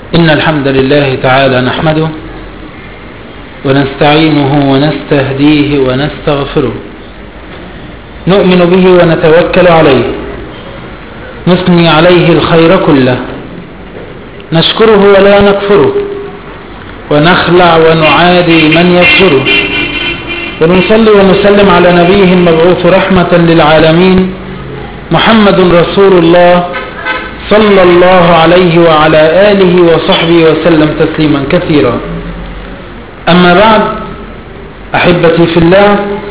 إن الحمد لله تعالى نحمده ونستعينه ونستهديه ونستغفره نؤمن به ونتوكل عليه نثني عليه الخير كله نشكره ولا نكفره ونخلع ونعادي من يكفره ونصلي ونسلم على نبيه المبعوث رحمة للعالمين محمد رسول الله صلى الله عليه وعلى آله وصحبه وسلم تسليما كثيرا أما بعد أحبتي في الله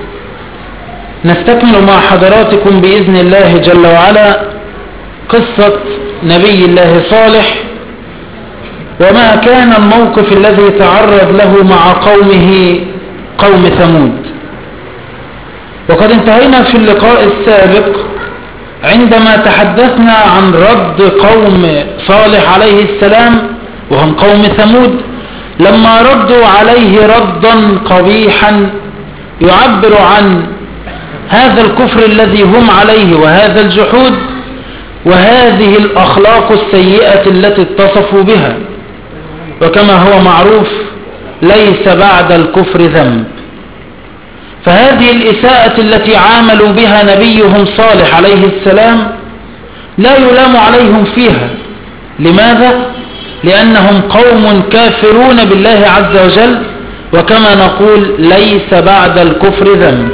نستكمل مع حضراتكم بإذن الله جل وعلا قصة نبي الله صالح وما كان الموقف الذي تعرض له مع قومه قوم ثمود وقد انتهينا في اللقاء السابق عندما تحدثنا عن رد قوم صالح عليه السلام وهم قوم ثمود لما ردوا عليه ردا قبيحا يعبر عن هذا الكفر الذي هم عليه وهذا الجحود وهذه الأخلاق السيئة التي اتصفوا بها وكما هو معروف ليس بعد الكفر ذنب فهذه الإساءة التي عاملوا بها نبيهم صالح عليه السلام لا يلام عليهم فيها لماذا؟ لأنهم قوم كافرون بالله عز وجل وكما نقول ليس بعد الكفر ذنب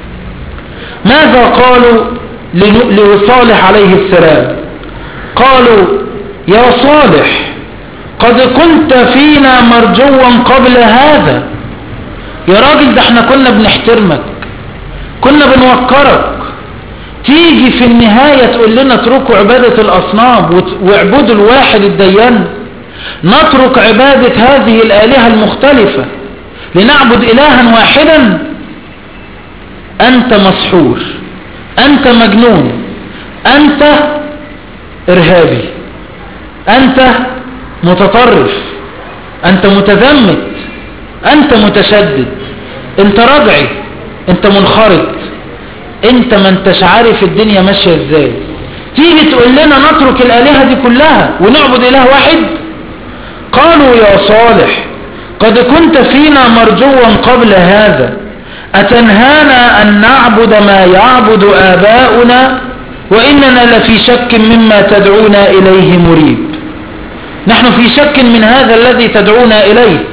ماذا قالوا لصالح عليه السلام قالوا يا صالح قد كنت فينا مرجوا قبل هذا يا راجل ده احنا كنا بنحترمك كنا بنوقرك تيجي في النهاية تقول لنا اتركوا عبادة الأصنام واعبدوا الواحد الديان نترك عبادة هذه الآلهة المختلفة لنعبد إلها واحدا أنت مسحور أنت مجنون أنت إرهابي أنت متطرف أنت متذمت أنت متشدد أنت رجعي أنت منخرط أنت ما انتش عارف الدنيا ماشية إزاي تيجي تقول لنا نترك الآلهة دي كلها ونعبد إله واحد قالوا يا صالح قد كنت فينا مرجوا قبل هذا أتنهانا أن نعبد ما يعبد آباؤنا وإننا لفي شك مما تدعونا إليه مريب نحن في شك من هذا الذي تدعونا إليه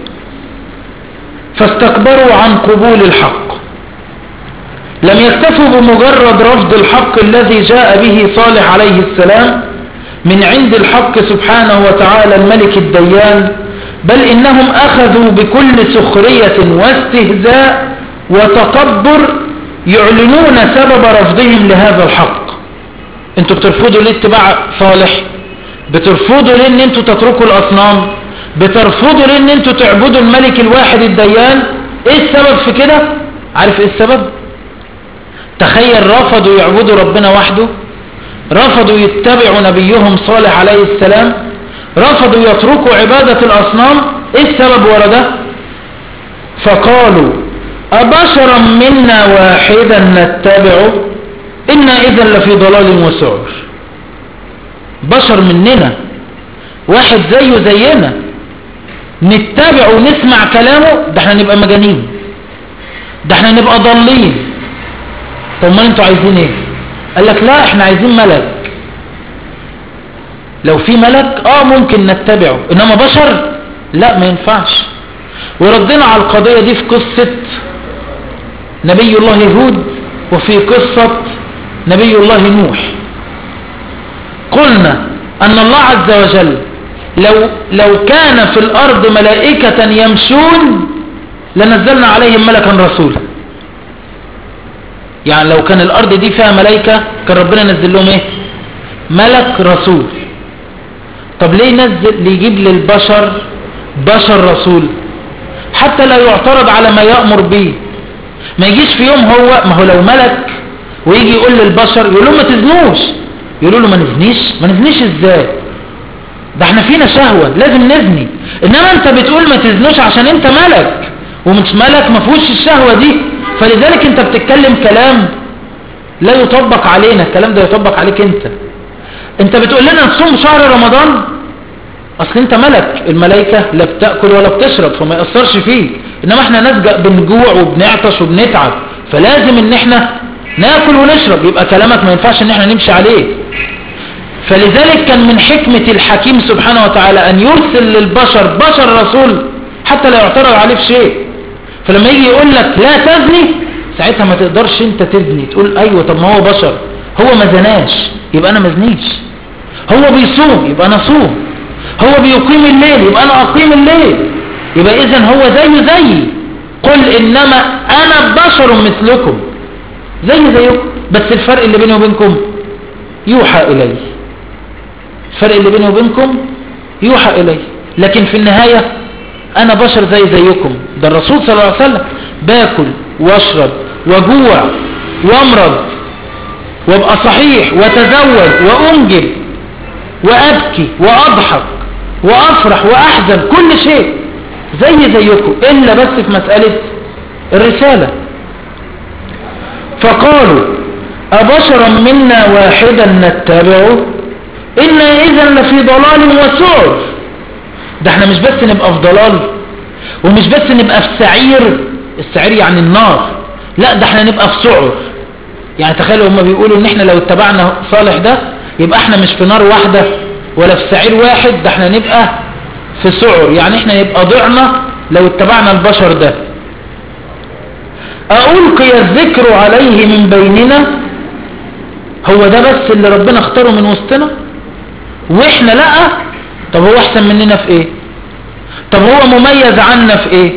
فاستكبروا عن قبول الحق لم يكتفوا بمجرد رفض الحق الذي جاء به صالح عليه السلام من عند الحق سبحانه وتعالى الملك الديان بل إنهم أخذوا بكل سخرية واستهزاء وتكبر يعلنون سبب رفضهم لهذا الحق انتوا بترفضوا ليه اتباع صالح بترفضوا ليه ان انتوا تتركوا الاصنام بترفضوا ليه ان انتوا تعبدوا الملك الواحد الديان ايه السبب في كده عارف ايه السبب تخيل رفضوا يعبدوا ربنا وحده رفضوا يتبعوا نبيهم صالح عليه السلام رفضوا يتركوا عبادة الأصنام ايه السبب ورا ده فقالوا أبشرا منا واحدا نتبعه إنا إذا لفي ضلال وسعر بشر مننا واحد زيه زينا نتبع ونسمع كلامه ده احنا نبقى مجانين ده احنا نبقى ضالين طب ما انتوا عايزين ايه قال لك لا احنا عايزين ملك لو في ملك اه ممكن نتبعه انما بشر لا ما ينفعش وردنا على القضية دي في قصة نبي الله هود وفي قصة نبي الله نوح قلنا أن الله عز وجل لو, لو كان في الأرض ملائكة يمشون لنزلنا عليهم ملكا رسولا يعني لو كان الأرض دي فيها ملائكة كان ربنا نزل لهم ايه ملك رسول طب ليه نزل ليجيب للبشر بشر رسول حتى لا يعترض على ما يأمر به ما يجيش في يوم هو ما هو لو ملك ويجي يقول للبشر يقول لهم ما تزنوش يقولوا له ما نزنيش ما نزنيش ازاي ده احنا فينا شهوة لازم نزني انما انت بتقول ما تزنوش عشان انت ملك ومش ملك ما فيهوش الشهوة دي فلذلك انت بتتكلم كلام لا يطبق علينا الكلام ده يطبق عليك انت انت بتقول لنا نصوم شهر رمضان اصل انت ملك الملائكة لا بتأكل ولا بتشرب فما يأثرش فيك انما احنا ناس جا- بنجوع وبنعطش وبنتعب فلازم ان احنا ناكل ونشرب يبقى كلامك ما ينفعش ان احنا نمشي عليه فلذلك كان من حكمة الحكيم سبحانه وتعالى أن يرسل للبشر بشر رسول حتى لا يعترض عليه في شيء فلما يجي يقول لك لا تزني ساعتها ما تقدرش انت تزني تقول ايوه طب ما هو بشر هو ما زناش يبقى انا ما زنيش هو بيصوم يبقى انا صوم هو بيقيم الليل يبقى انا اقيم الليل يبقى اذا هو زيه زيي قل انما انا بشر مثلكم زي زيكم بس الفرق اللي بيني وبينكم يوحى الي الفرق اللي بيني وبينكم يوحى إلي لكن في النهاية أنا بشر زي زيكم ده الرسول صلى الله عليه وسلم باكل واشرب وجوع وامرض وابقى صحيح وتزوج وأنجب وأبكي وأضحك وأفرح وأحزن كل شيء زي زيكم إلا بس في مسألة الرسالة فقالوا أبشرا منا واحدا نتبعه إنا إذا لفي ضلال وسعر ده احنا مش بس نبقى في ضلال ومش بس نبقى في سعير السعير يعني النار لا ده احنا نبقى في سعر يعني تخيلوا هما بيقولوا ان احنا لو اتبعنا صالح ده يبقى احنا مش في نار واحدة ولا في سعير واحد ده احنا نبقى في سعر يعني احنا نبقى ضعنا لو اتبعنا البشر ده ألقي الذكر عليه من بيننا هو ده بس اللي ربنا اختاره من وسطنا واحنا لا طب هو احسن مننا في ايه طب هو مميز عنا في ايه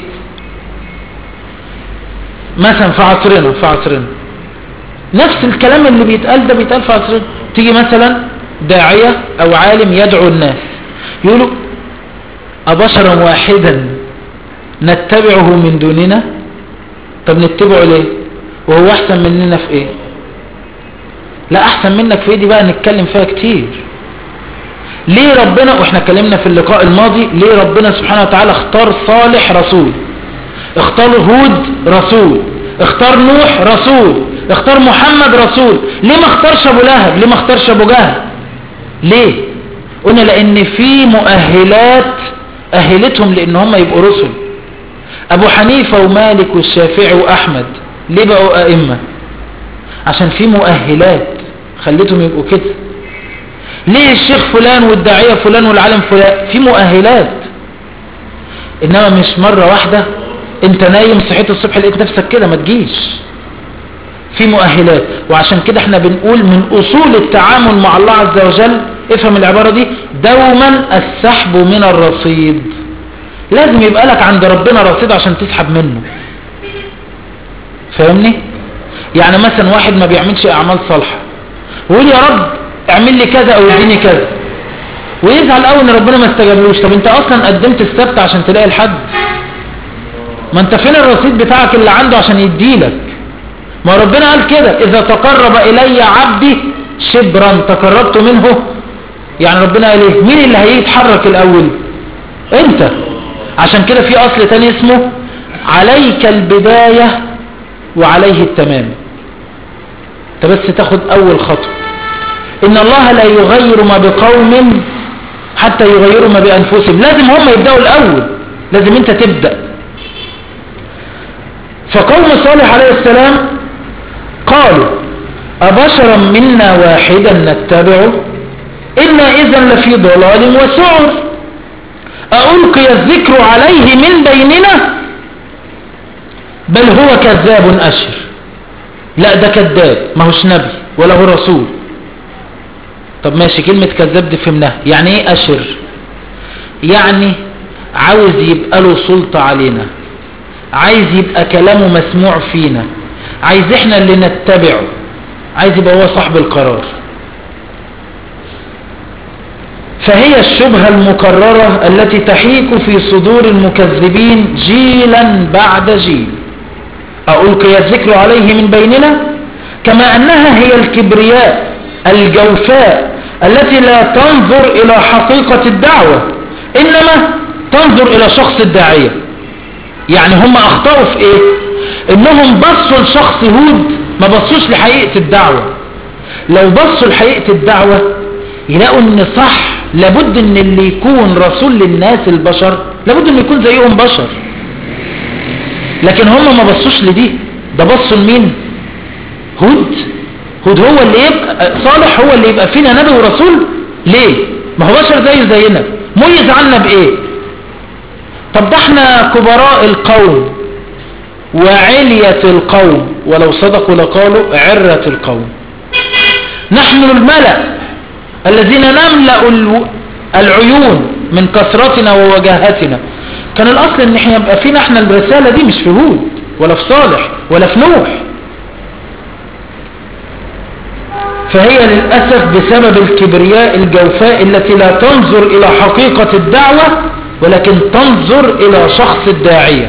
مثلا في عصرنا في عصرنا نفس الكلام اللي بيتقال ده بيتقال في عصرنا تيجي مثلا داعية او عالم يدعو الناس يقولوا أبشرا واحدا نتبعه من دوننا طب نتبعه ليه وهو احسن مننا في ايه لا احسن منك في ايه دي بقى نتكلم فيها كتير ليه ربنا واحنا اتكلمنا في اللقاء الماضي ليه ربنا سبحانه وتعالى اختار صالح رسول اختار هود رسول اختار نوح رسول اختار محمد رسول ليه ما اختارش ابو لهب ليه ما اختارش ابو جهل ليه قلنا لان في مؤهلات اهلتهم لان هم يبقوا رسل ابو حنيفة ومالك والشافعي واحمد ليه بقوا ائمة عشان في مؤهلات خليتهم يبقوا كده ليه الشيخ فلان والداعية فلان والعالم فلان في مؤهلات انما مش مرة واحدة انت نايم صحيت الصبح لقيت نفسك كده ما تجيش في مؤهلات وعشان كده احنا بنقول من اصول التعامل مع الله عز وجل افهم العبارة دي دوما السحب من الرصيد لازم يبقى لك عند ربنا رصيد عشان تسحب منه فاهمني يعني مثلا واحد ما بيعملش اعمال صالحة ويقول يا رب اعمل لي كذا او اديني كذا ويزعل قوي ان ربنا ما استجابلوش طب انت اصلا قدمت السبت عشان تلاقي الحد ما انت فين الرصيد بتاعك اللي عنده عشان يديلك ما ربنا قال كده اذا تقرب الي عبدي شبرا تقربت منه يعني ربنا قال ايه مين اللي هيتحرك الاول انت عشان كده في اصل تاني اسمه عليك البداية وعليه التمام انت بس تاخد اول خطوة ان الله لا يغير ما بقوم حتى يغيروا ما بانفسهم لازم هم يبدأوا الاول لازم انت تبدأ فقوم صالح عليه السلام قالوا أبشرا منا واحدا نتبعه إنا إذا لفي ضلال وسعر ألقي الذكر عليه من بيننا بل هو كذاب أشر لا ده كذاب ما هوش نبي ولا هو رسول طب ماشي كلمة كذاب دي فهمناها يعني ايه أشر يعني عاوز يبقى له سلطة علينا عايز يبقى كلامه مسموع فينا عايز احنا اللي نتبعه عايز يبقى هو صاحب القرار فهي الشبهة المكررة التي تحيك في صدور المكذبين جيلا بعد جيل ألقي الذكر عليه من بيننا كما أنها هي الكبرياء الجوفاء التي لا تنظر إلى حقيقة الدعوة إنما تنظر إلى شخص الداعية يعني هم أخطأوا في إيه إنهم بصوا لشخص هود ما بصوش لحقيقة الدعوة لو بصوا لحقيقة الدعوة يلاقوا إن صح لابد ان اللي يكون رسول للناس البشر لابد انه يكون زيهم بشر لكن هم ما بصوش لدي ده بصوا لمين هود هود هو اللي يبقى صالح هو اللي يبقى فينا نبي ورسول ليه ما هو بشر زيه زينا ميز عنا بايه طب ده احنا كبراء القوم وعلية القوم ولو صدقوا لقالوا عرة القوم نحن الملأ الذين نملأ العيون من كثرتنا ووجاهتنا كان الأصل ان احنا يبقى فينا احنا الرسالة دي مش في هود ولا في صالح ولا في نوح فهي للأسف بسبب الكبرياء الجوفاء التي لا تنظر إلى حقيقة الدعوة ولكن تنظر إلى شخص الداعية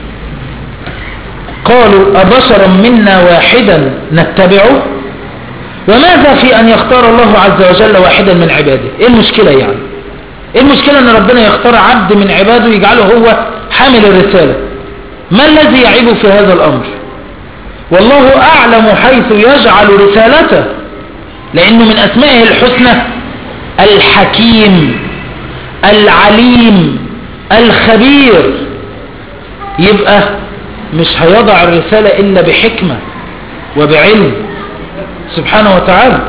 قالوا أبشرا منا واحدا نتبعه وماذا في أن يختار الله عز وجل واحدا من عباده إيه المشكلة يعني إيه المشكلة أن ربنا يختار عبد من عباده يجعله هو حامل الرسالة ما الذي يعيب في هذا الأمر والله أعلم حيث يجعل رسالته لأنه من أسمائه الحسنى الحكيم العليم الخبير يبقى مش هيضع الرسالة إلا بحكمة وبعلم سبحانه وتعالى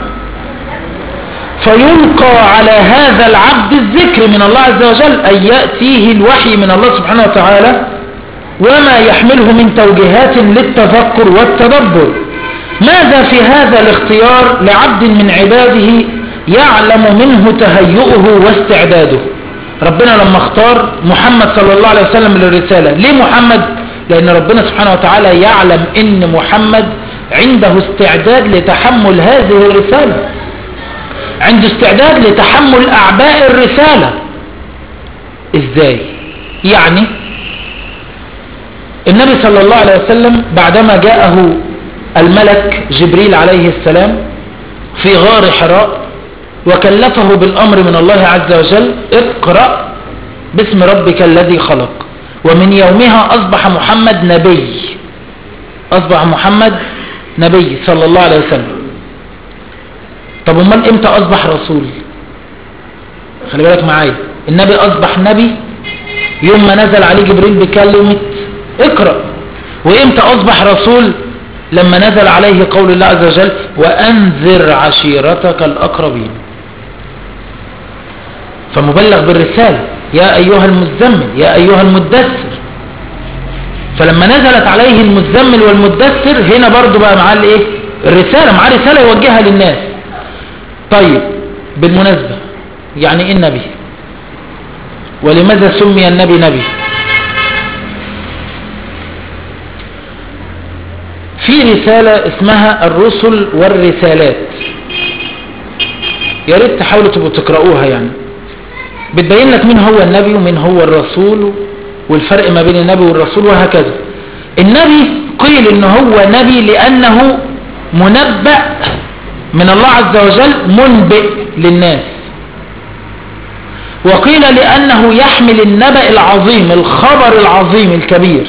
فيلقى على هذا العبد الذكر من الله عز وجل أن يأتيه الوحي من الله سبحانه وتعالى وما يحمله من توجيهات للتفكر والتدبر ماذا في هذا الاختيار لعبد من عباده يعلم منه تهيئه واستعداده ربنا لما اختار محمد صلى الله عليه وسلم للرسالة ليه محمد لأن ربنا سبحانه وتعالى يعلم ان محمد عنده استعداد لتحمل هذه الرسالة عنده استعداد لتحمل أعباء الرسالة ازاي يعني النبي صلى الله عليه وسلم بعدما جاءه الملك جبريل عليه السلام في غار حراء وكلفه بالأمر من الله عز وجل اقرأ باسم ربك الذي خلق ومن يومها أصبح محمد نبي أصبح محمد نبي صلى الله عليه وسلم طب امال امتى أصبح رسول خلي بالك معايا النبي أصبح نبي يوم ما نزل عليه جبريل بكلمة اقرأ وامتى أصبح رسول لما نزل عليه قول الله عز وجل وأنذر عشيرتك الأقربين فمبلغ بالرسالة يا أيها المزمل يا أيها المدثر فلما نزلت عليه المزمل والمدثر هنا برضو بقى معاه الايه الرسالة معاه رسالة يوجهها للناس طيب بالمناسبة يعني ايه النبي ولماذا سمي النبي نبي في رسالة اسمها الرسل والرسالات يا ريت تحاولوا تبقوا تقرأوها يعني بتبين لك مين هو النبي ومين هو الرسول والفرق ما بين النبي والرسول وهكذا النبي قيل ان هو نبي لانه منبأ من الله عز وجل منبئ للناس وقيل لانه يحمل النبأ العظيم الخبر العظيم الكبير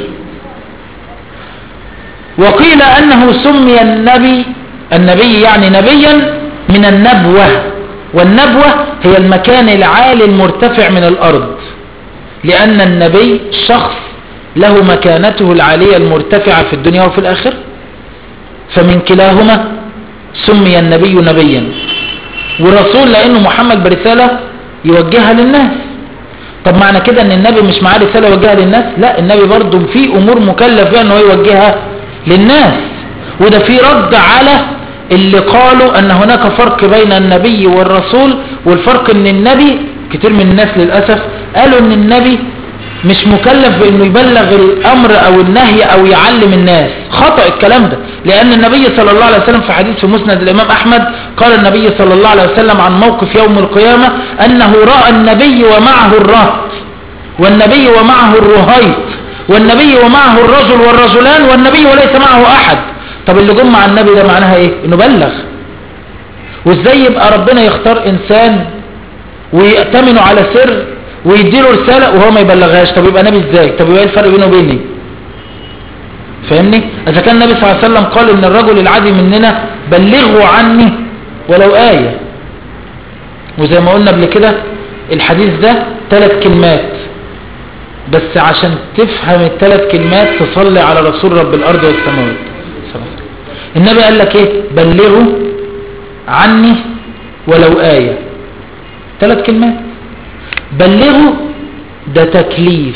وقيل انه سمي النبي النبي يعني نبيا من النبوة والنبوة هي المكان العالي المرتفع من الارض لأن النبي شخص له مكانته العالية المرتفعة في الدنيا وفي الآخر فمن كلاهما سمي النبي نبيا ورسول لأنه محمد برسالة يوجهها للناس طب معنى كده ان النبي مش معاه رسالة يوجهها للناس لا النبي برضه في امور مكلف بها انه يوجهها للناس وده في رد على اللي قالوا ان هناك فرق بين النبي والرسول والفرق ان النبي كتير من الناس للأسف قالوا ان النبي مش مكلف بانه يبلغ الامر او النهي او يعلم الناس خطأ الكلام ده لان النبي صلى الله عليه وسلم في حديث في مسند الامام احمد قال النبي صلى الله عليه وسلم عن موقف يوم القيامة انه رأى النبي ومعه الرهط والنبي ومعه الرهيط والنبي ومعه الرجل والرجلان والنبي وليس معه احد طب اللي جم مع النبي ده معناها ايه انه بلغ وازاي يبقى ربنا يختار انسان ويأتمنوا على سر ويديله رسالة وهو ما يبلغهاش طب يبقى نبي ازاي طب يبقى ايه الفرق بينه وبيني فاهمني اذا كان النبي صلى الله عليه وسلم قال ان الرجل العادي مننا بلغوا عني ولو آية وزي ما قلنا قبل كده الحديث ده ثلاث كلمات بس عشان تفهم الثلاث كلمات تصلي على رسول رب الأرض والسماوات النبي قال لك ايه بلغوا عني ولو آية ثلاث كلمات بلغوا ده تكليف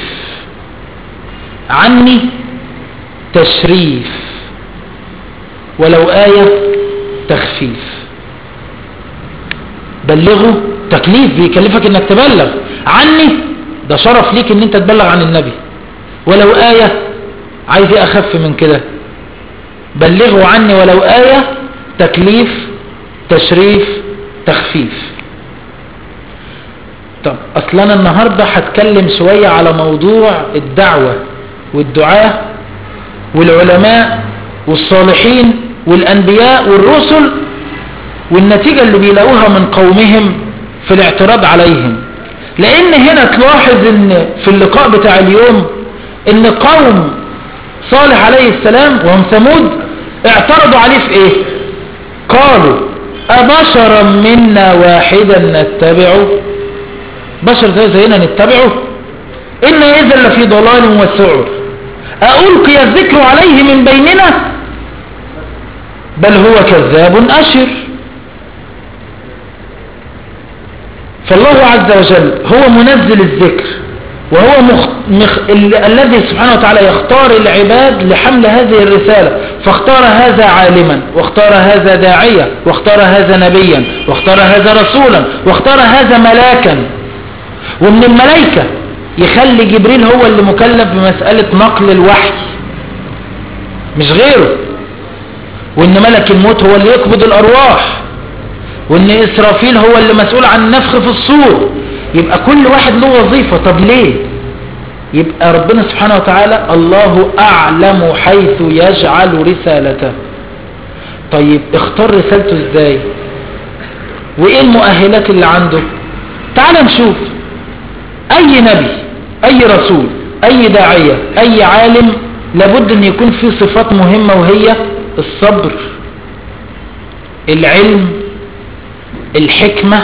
عني تشريف ولو آية تخفيف بلغوا تكليف بيكلفك انك تبلغ عني ده شرف ليك ان انت تبلغ عن النبي ولو آية عايز ايه اخف من كده بلغوا عني ولو آية تكليف تشريف تخفيف طب اصلا النهاردة هتكلم شوية على موضوع الدعوة والدعاء والعلماء والصالحين والانبياء والرسل والنتيجة اللي بيلاقوها من قومهم في الاعتراض عليهم لان هنا تلاحظ ان في اللقاء بتاع اليوم ان قوم صالح عليه السلام وهم ثمود اعترضوا عليه في ايه قالوا ابشرا منا واحدا نتبعه بشر زي زينا نتبعه ان اذا لفي ضلال وسعر ألقي الذكر عليه من بيننا بل هو كذاب أشر فالله عز وجل هو منزل الذكر وهو مخ... مخ... ال... الذي سبحانه وتعالى يختار العباد لحمل هذه الرسالة فاختار هذا عالما واختار هذا داعية واختار هذا نبيا واختار هذا رسولا واختار هذا ملاكا ومن الملائكة يخلي جبريل هو اللي مكلف بمسألة نقل الوحي مش غيره وان ملك الموت هو اللي يقبض الارواح وان اسرافيل هو اللي مسؤول عن النفخ في الصور يبقى كل واحد له وظيفة طب ليه يبقى ربنا سبحانه وتعالى الله اعلم حيث يجعل رسالته طيب اختار رسالته ازاي وايه المؤهلات اللي عنده تعال نشوف اي نبي اي رسول اي داعية اي عالم لابد ان يكون فيه صفات مهمة وهي الصبر العلم الحكمة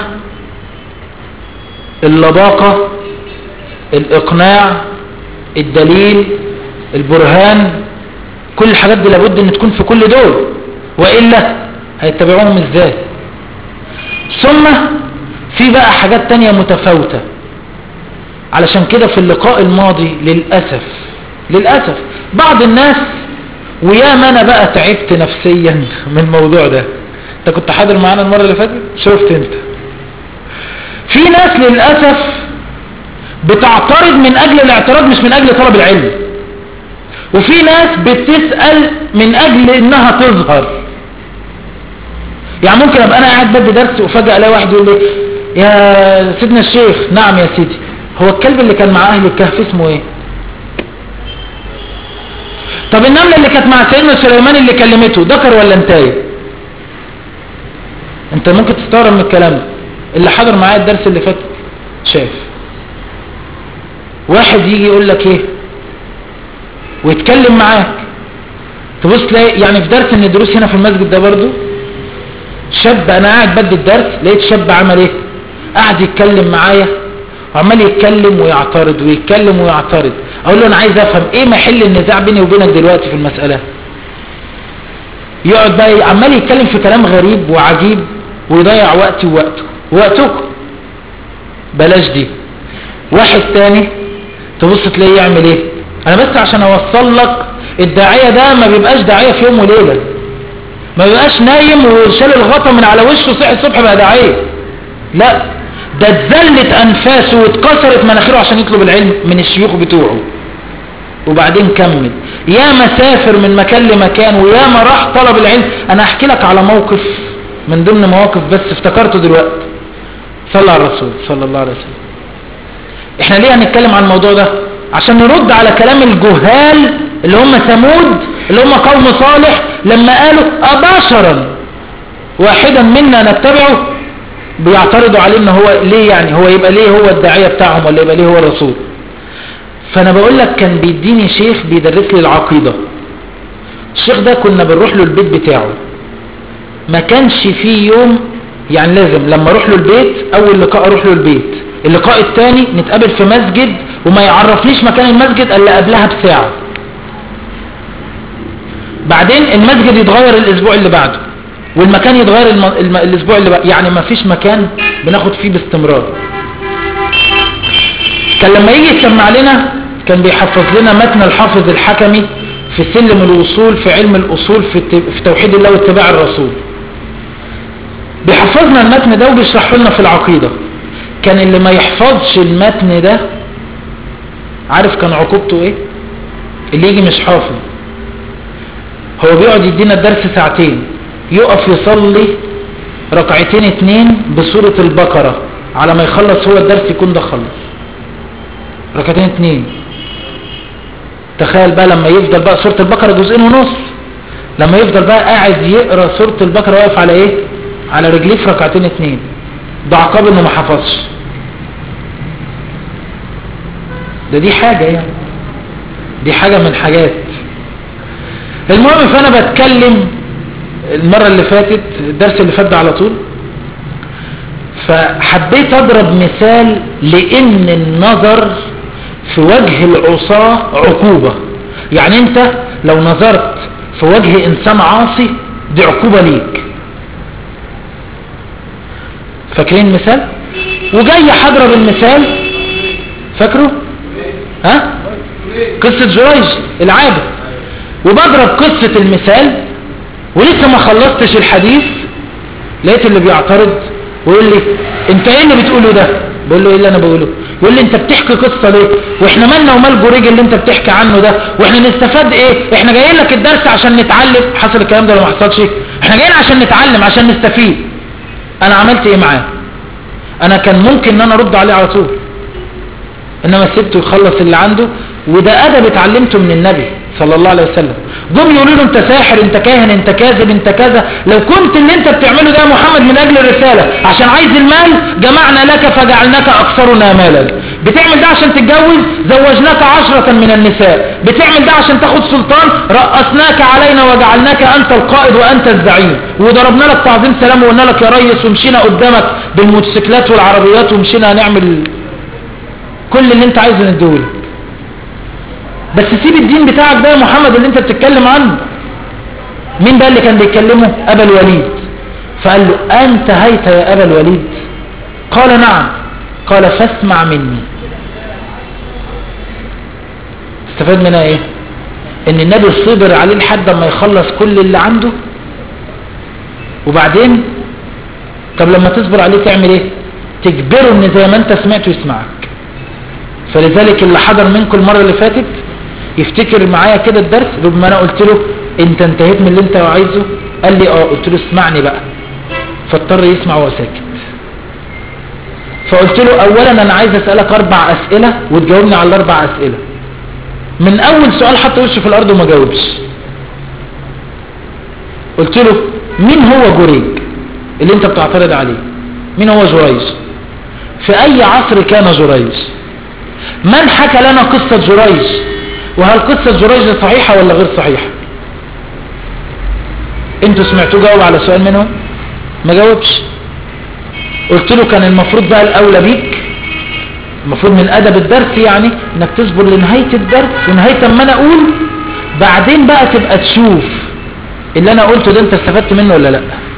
اللباقة الاقناع الدليل البرهان كل الحاجات دي لابد ان تكون في كل دول وإلا هيتبعوهم ازاي ثم في بقى حاجات تانية متفاوتة علشان كده في اللقاء الماضي للأسف للأسف بعض الناس ويا ما انا بقى تعبت نفسيا من الموضوع ده انت كنت حاضر معانا المرة اللي فاتت شفت انت في ناس للأسف بتعترض من اجل الاعتراض مش من اجل طلب العلم وفي ناس بتسأل من اجل انها تظهر يعني ممكن ابقى انا قاعد بدي درس وفجأة الاقي واحد يقول لي يا سيدنا الشيخ نعم يا سيدي هو الكلب اللي كان مع اهل الكهف اسمه ايه طب النملة اللي كانت مع سيدنا سليمان اللي كلمته ذكر ولا انتاي انت ممكن تستغرب من الكلام ده اللي حضر معايا الدرس اللي فات شاف واحد يجي يقول لك ايه ويتكلم معاك تبص تلاقي يعني في درس من الدروس هنا في المسجد ده برضو شاب انا قاعد بدي الدرس لقيت شاب عمل ايه قاعد يتكلم معايا وعمال يتكلم ويعترض ويتكلم ويعترض اقول له انا عايز افهم ايه محل النزاع بيني وبينك دلوقتي في المسألة يقعد بقى عمال يتكلم في كلام غريب وعجيب ويضيع وقتي ووقته ووقتكم بلاش دي واحد تاني تبص تلاقيه يعمل ايه انا بس عشان اوصل لك الداعية ده ما بيبقاش داعية في يوم وليلة ما بيبقاش نايم وشال الغطا من على وشه صحي الصبح بقى داعية لا ده اتذلت انفاسه واتكسرت مناخيره عشان يطلب العلم من الشيوخ بتوعه وبعدين كمل يا مسافر من مكان لمكان ويا ما راح طلب العلم انا احكي لك على موقف من ضمن مواقف بس افتكرته دلوقتي صلى على الرسول صلى الله عليه وسلم احنا ليه هنتكلم عن الموضوع ده عشان نرد على كلام الجهال اللي هم ثمود اللي هم قوم صالح لما قالوا أبشرا واحدا منا نتبعه بيعترضوا عليه ان هو ليه يعني هو يبقى ليه هو الداعية بتاعهم ولا يبقى ليه هو الرسول فانا بقول لك كان بيديني شيخ بيدرس لي العقيدة الشيخ ده كنا بنروح له البيت بتاعه ما كانش فيه يوم يعني لازم لما اروح له البيت اول لقاء اروح له البيت اللقاء الثاني نتقابل في مسجد وما يعرفنيش مكان المسجد الا قبلها بساعة بعدين المسجد يتغير الاسبوع اللي بعده والمكان يتغير الم... الم... الاسبوع اللي بعده يعني ما فيش مكان بناخد فيه باستمرار كان لما يجي يسمع لنا كان بيحفظ لنا متن الحافظ الحكمي في سلم الوصول في علم الأصول في, الت... في توحيد الله واتباع الرسول بيحفظنا المتن ده وبيشرحه لنا في العقيدة كان اللي ما يحفظش المتن ده عارف كان عقوبته ايه اللي يجي مش حافظ هو بيقعد يدينا الدرس ساعتين يقف يصلي ركعتين اتنين بسورة البقرة على ما يخلص هو الدرس يكون ده خلص ركعتين اتنين تخيل بقى لما يفضل بقى سورة البقرة جزئين ونص لما يفضل بقى قاعد يقرأ سورة البقرة واقف على ايه على رجليه في ركعتين اتنين ده عقاب انه ما حفظش ده دي حاجة يعني دي حاجة من حاجات المهم فانا بتكلم المرة اللي فاتت الدرس اللي فات ده على طول فحبيت اضرب مثال لان النظر في وجه العصاة عقوبة يعني انت لو نظرت في وجه انسان عاصي دي عقوبة ليك فاكرين المثال وجاي حضرب المثال فاكره ها قصة جريج العابد وبضرب قصة المثال ولسه ما خلصتش الحديث لقيت اللي بيعترض ويقول لي انت ايه اللي بتقوله ده بقول له ايه اللي انا بقوله يقول لي انت بتحكي قصة ليه واحنا مالنا ومال جوريج اللي انت بتحكي عنه ده واحنا نستفاد ايه احنا جايين لك الدرس عشان نتعلم حصل الكلام ده ولا ما حصلش احنا جايين عشان نتعلم عشان نستفيد انا عملت ايه معاه انا كان ممكن ان انا ارد عليه على طول انما سبته يخلص اللي عنده وده ادب اتعلمته من النبي صلى الله عليه وسلم جم يقولوا له انت ساحر انت كاهن انت كاذب انت كذا لو كنت اللي انت بتعمله ده يا محمد من اجل الرسالة عشان عايز المال جمعنا لك فجعلناك اكثرنا مالا بتعمل ده عشان تتجوز زوجناك عشرة من النساء بتعمل ده عشان تاخد سلطان رأسناك علينا وجعلناك انت القائد وانت الزعيم وضربنا لك تعظيم سلام وقلنا لك يا ريس ومشينا قدامك بالموتوسيكلات والعربيات ومشينا هنعمل كل اللي انت عايزه نديهولك بس سيب الدين بتاعك ده يا محمد اللي انت بتتكلم عنه مين ده اللي كان بيتكلمه ابا الوليد فقال له انت هيت يا ابا الوليد قال نعم قال فاسمع مني استفاد منها ايه ان النبي صبر عليه لحد ما يخلص كل اللي عنده وبعدين طب لما تصبر عليه تعمل ايه تجبره ان زي ما انت سمعته يسمعك فلذلك اللي حضر منكم المرة اللي فاتت يفتكر معايا كده الدرس ربما انا قلت له انت انتهيت من اللي انت عايزه قال لي اه قلت له اسمعني بقى فاضطر يسمع وهو ساكت فقلت له اولا انا عايز اسالك اربع اسئله وتجاوبني على الاربع اسئله من اول سؤال حط وشه في الارض وما جاوبش قلت له مين هو جريج اللي انت بتعترض عليه مين هو جريج في اي عصر كان جريج من حكى لنا قصة جريج وهل قصة جريج صحيحة ولا غير صحيحة انتوا سمعتوا جاوب على سؤال منهم ما جاوبش قلت له كان المفروض بقى الاولى بيك المفروض من ادب الدرس يعني انك تصبر لنهاية الدرس ونهاية ما انا اقول بعدين بقى تبقى تشوف اللي انا قلته ده انت استفدت منه ولا لا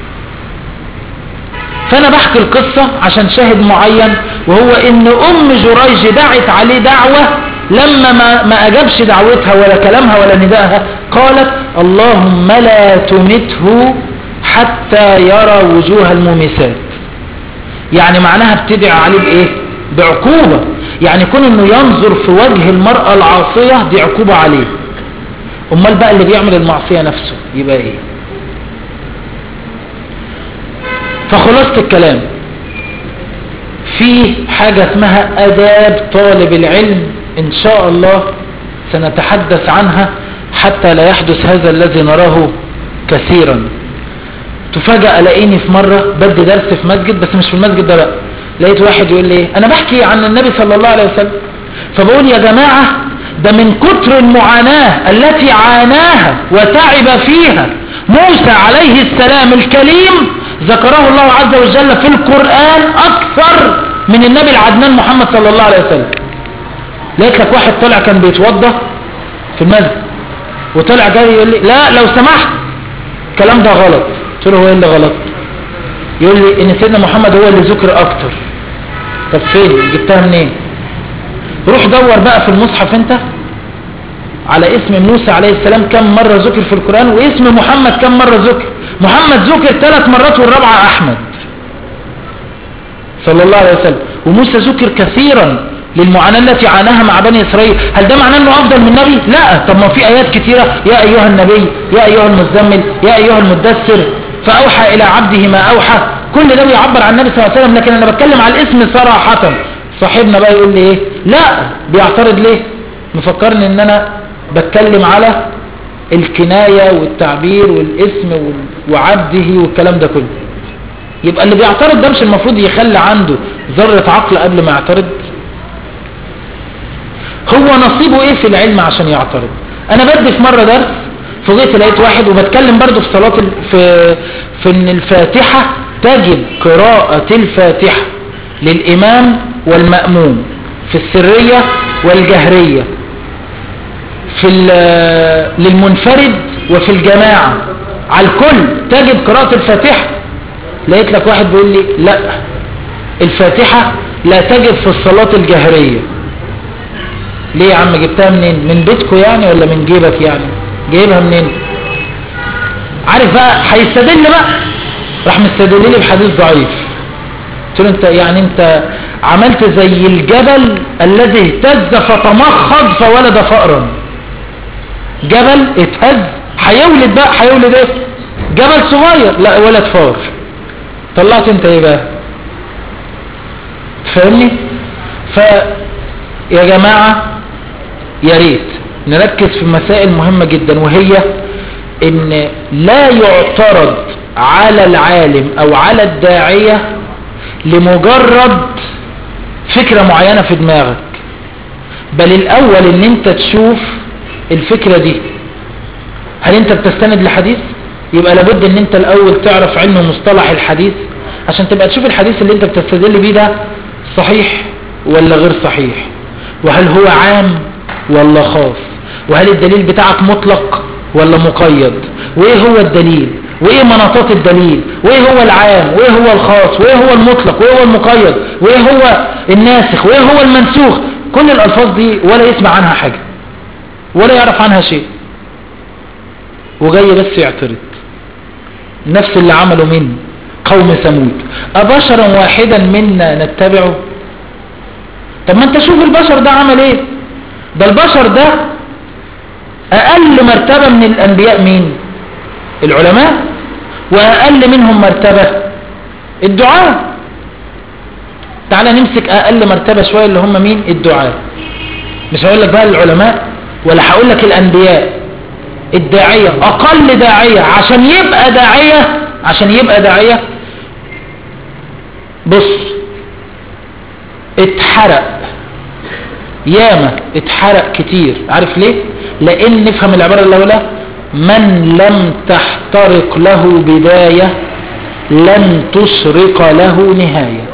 فانا بحكي القصة عشان شاهد معين وهو ان ام جريج دعت عليه دعوة لما ما, ما اجابش دعوتها ولا كلامها ولا ندائها قالت اللهم لا تمته حتى يرى وجوه المومسات يعني معناها بتدعي عليه بايه بعقوبة يعني كون انه ينظر في وجه المرأة العاصية دي عقوبة عليه امال بقى اللي بيعمل المعصية نفسه يبقى ايه فخلاصة الكلام في حاجة اسمها اداب طالب العلم ان شاء الله سنتحدث عنها حتى لا يحدث هذا الذي نراه كثيرا تفاجأ الاقيني في مرة بدي درس في مسجد بس مش في المسجد ده بقى لقيت واحد يقول لي انا بحكي عن النبي صلى الله عليه وسلم فبقول يا جماعة ده من كتر المعاناة التي عاناها وتعب فيها موسى عليه السلام الكليم ذكره الله عز وجل في القرآن أكثر من النبي العدنان محمد صلى الله عليه وسلم لقيت لك واحد طلع كان بيتوضى في المسجد وطلع جاي يقول لي لا لو سمحت الكلام ده غلط قلت له هو ايه اللي غلط يقول لي ان سيدنا محمد هو اللي ذكر اكتر طب فين جبتها منين روح دور بقى في المصحف انت على اسم موسى عليه السلام كم مرة ذكر في القرآن واسم محمد كم مرة ذكر محمد ذكر ثلاث مرات والرابعة أحمد صلى الله عليه وسلم وموسى ذكر كثيرا للمعاناة التي عاناها مع بني إسرائيل هل ده معناه أنه أفضل من النبي؟ لا طب ما في آيات كثيرة يا أيها النبي يا أيها المزمل يا أيها المدثر فأوحى إلى عبده ما أوحى كل ده بيعبر عن النبي صلى الله عليه وسلم لكن أنا بتكلم على الاسم صراحة صاحبنا بقى يقول لي إيه لا بيعترض ليه مفكرني أن أنا بتكلم على الكناية والتعبير والاسم وعبده والكلام ده كله يبقى اللي بيعترض ده مش المفروض يخلي عنده ذرة عقل قبل ما يعترض هو نصيبه ايه في العلم عشان يعترض انا بدي في مرة درس فوجئت لقيت واحد وبتكلم برضو في صلاة ال... في في ان الفاتحة تجب قراءة الفاتحة للامام والمأموم في السرية والجهرية في للمنفرد وفي الجماعة على الكل تجب قراءة الفاتحة لقيت لك واحد بيقول لي لا الفاتحة لا تجب في الصلاة الجهرية ليه يا عم جبتها منين من بيتكو يعني ولا من جيبك يعني جايبها منين عارف بقى هيستدل بقى راح مستدل لي بحديث ضعيف قلت له انت يعني انت عملت زي الجبل الذي اهتز فتمخض فولد فأرا جبل اتهز هيولد بقى هيولد ايه جبل صغير لا ولد فار طلعت انت ايه بقى فاهمني ف يا جماعة يا ريت نركز في مسائل مهمة جدا وهي ان لا يعترض على العالم او على الداعية لمجرد فكرة معينة في دماغك بل الاول ان انت تشوف الفكرة دي هل انت بتستند لحديث يبقى لابد ان انت الاول تعرف علم مصطلح الحديث عشان تبقى تشوف الحديث اللي انت بتستدل بيه ده صحيح ولا غير صحيح وهل هو عام ولا خاص وهل الدليل بتاعك مطلق ولا مقيد وايه هو الدليل وايه مناطات الدليل وايه هو العام وايه هو الخاص وايه هو المطلق وايه هو المقيد وايه هو الناسخ وايه هو المنسوخ كل الالفاظ دي ولا يسمع عنها حاجة ولا يعرف عنها شيء وجاي بس يعترض نفس اللي عمله من قوم ثمود أبشرا واحدا منا نتبعه طب ما انت شوف البشر ده عمل ايه ده البشر ده اقل مرتبة من الانبياء مين العلماء واقل منهم مرتبة الدعاء تعالى نمسك اقل مرتبة شوية اللي هم مين الدعاء مش هقول لك بقى العلماء ولا هقول لك الانبياء الداعية اقل داعية عشان يبقى داعية عشان يبقى داعية بص اتحرق ياما اتحرق كتير عارف ليه لان نفهم العبارة الاولى من لم تحترق له بداية لن تشرق له نهاية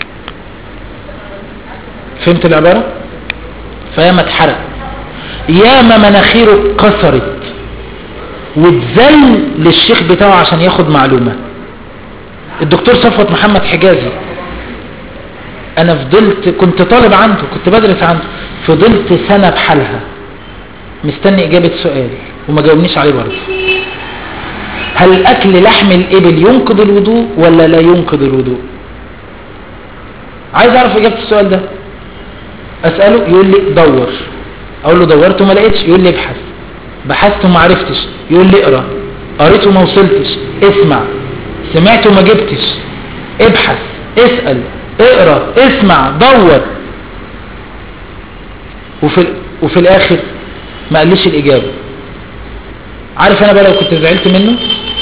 فهمت العبارة فياما اتحرق ياما مناخيره اتكسرت واتذل للشيخ بتاعه عشان ياخد معلومة الدكتور صفوت محمد حجازي انا فضلت كنت طالب عنده كنت بدرس عنده فضلت سنة بحالها مستني اجابة سؤال وما جاوبنيش عليه برضه هل اكل لحم الابل ينقض الوضوء ولا لا ينقض الوضوء عايز اعرف اجابة السؤال ده اسأله يقول لي دور اقول له دورت وما لقيتش يقول لي ابحث بحثت وما عرفتش يقول لي اقرا قريت وما وصلتش اسمع سمعت وما جبتش ابحث اسأل اقرا اسمع دور وفي, وفي الاخر ما قاليش الاجابة عارف انا بقى لو كنت زعلت منه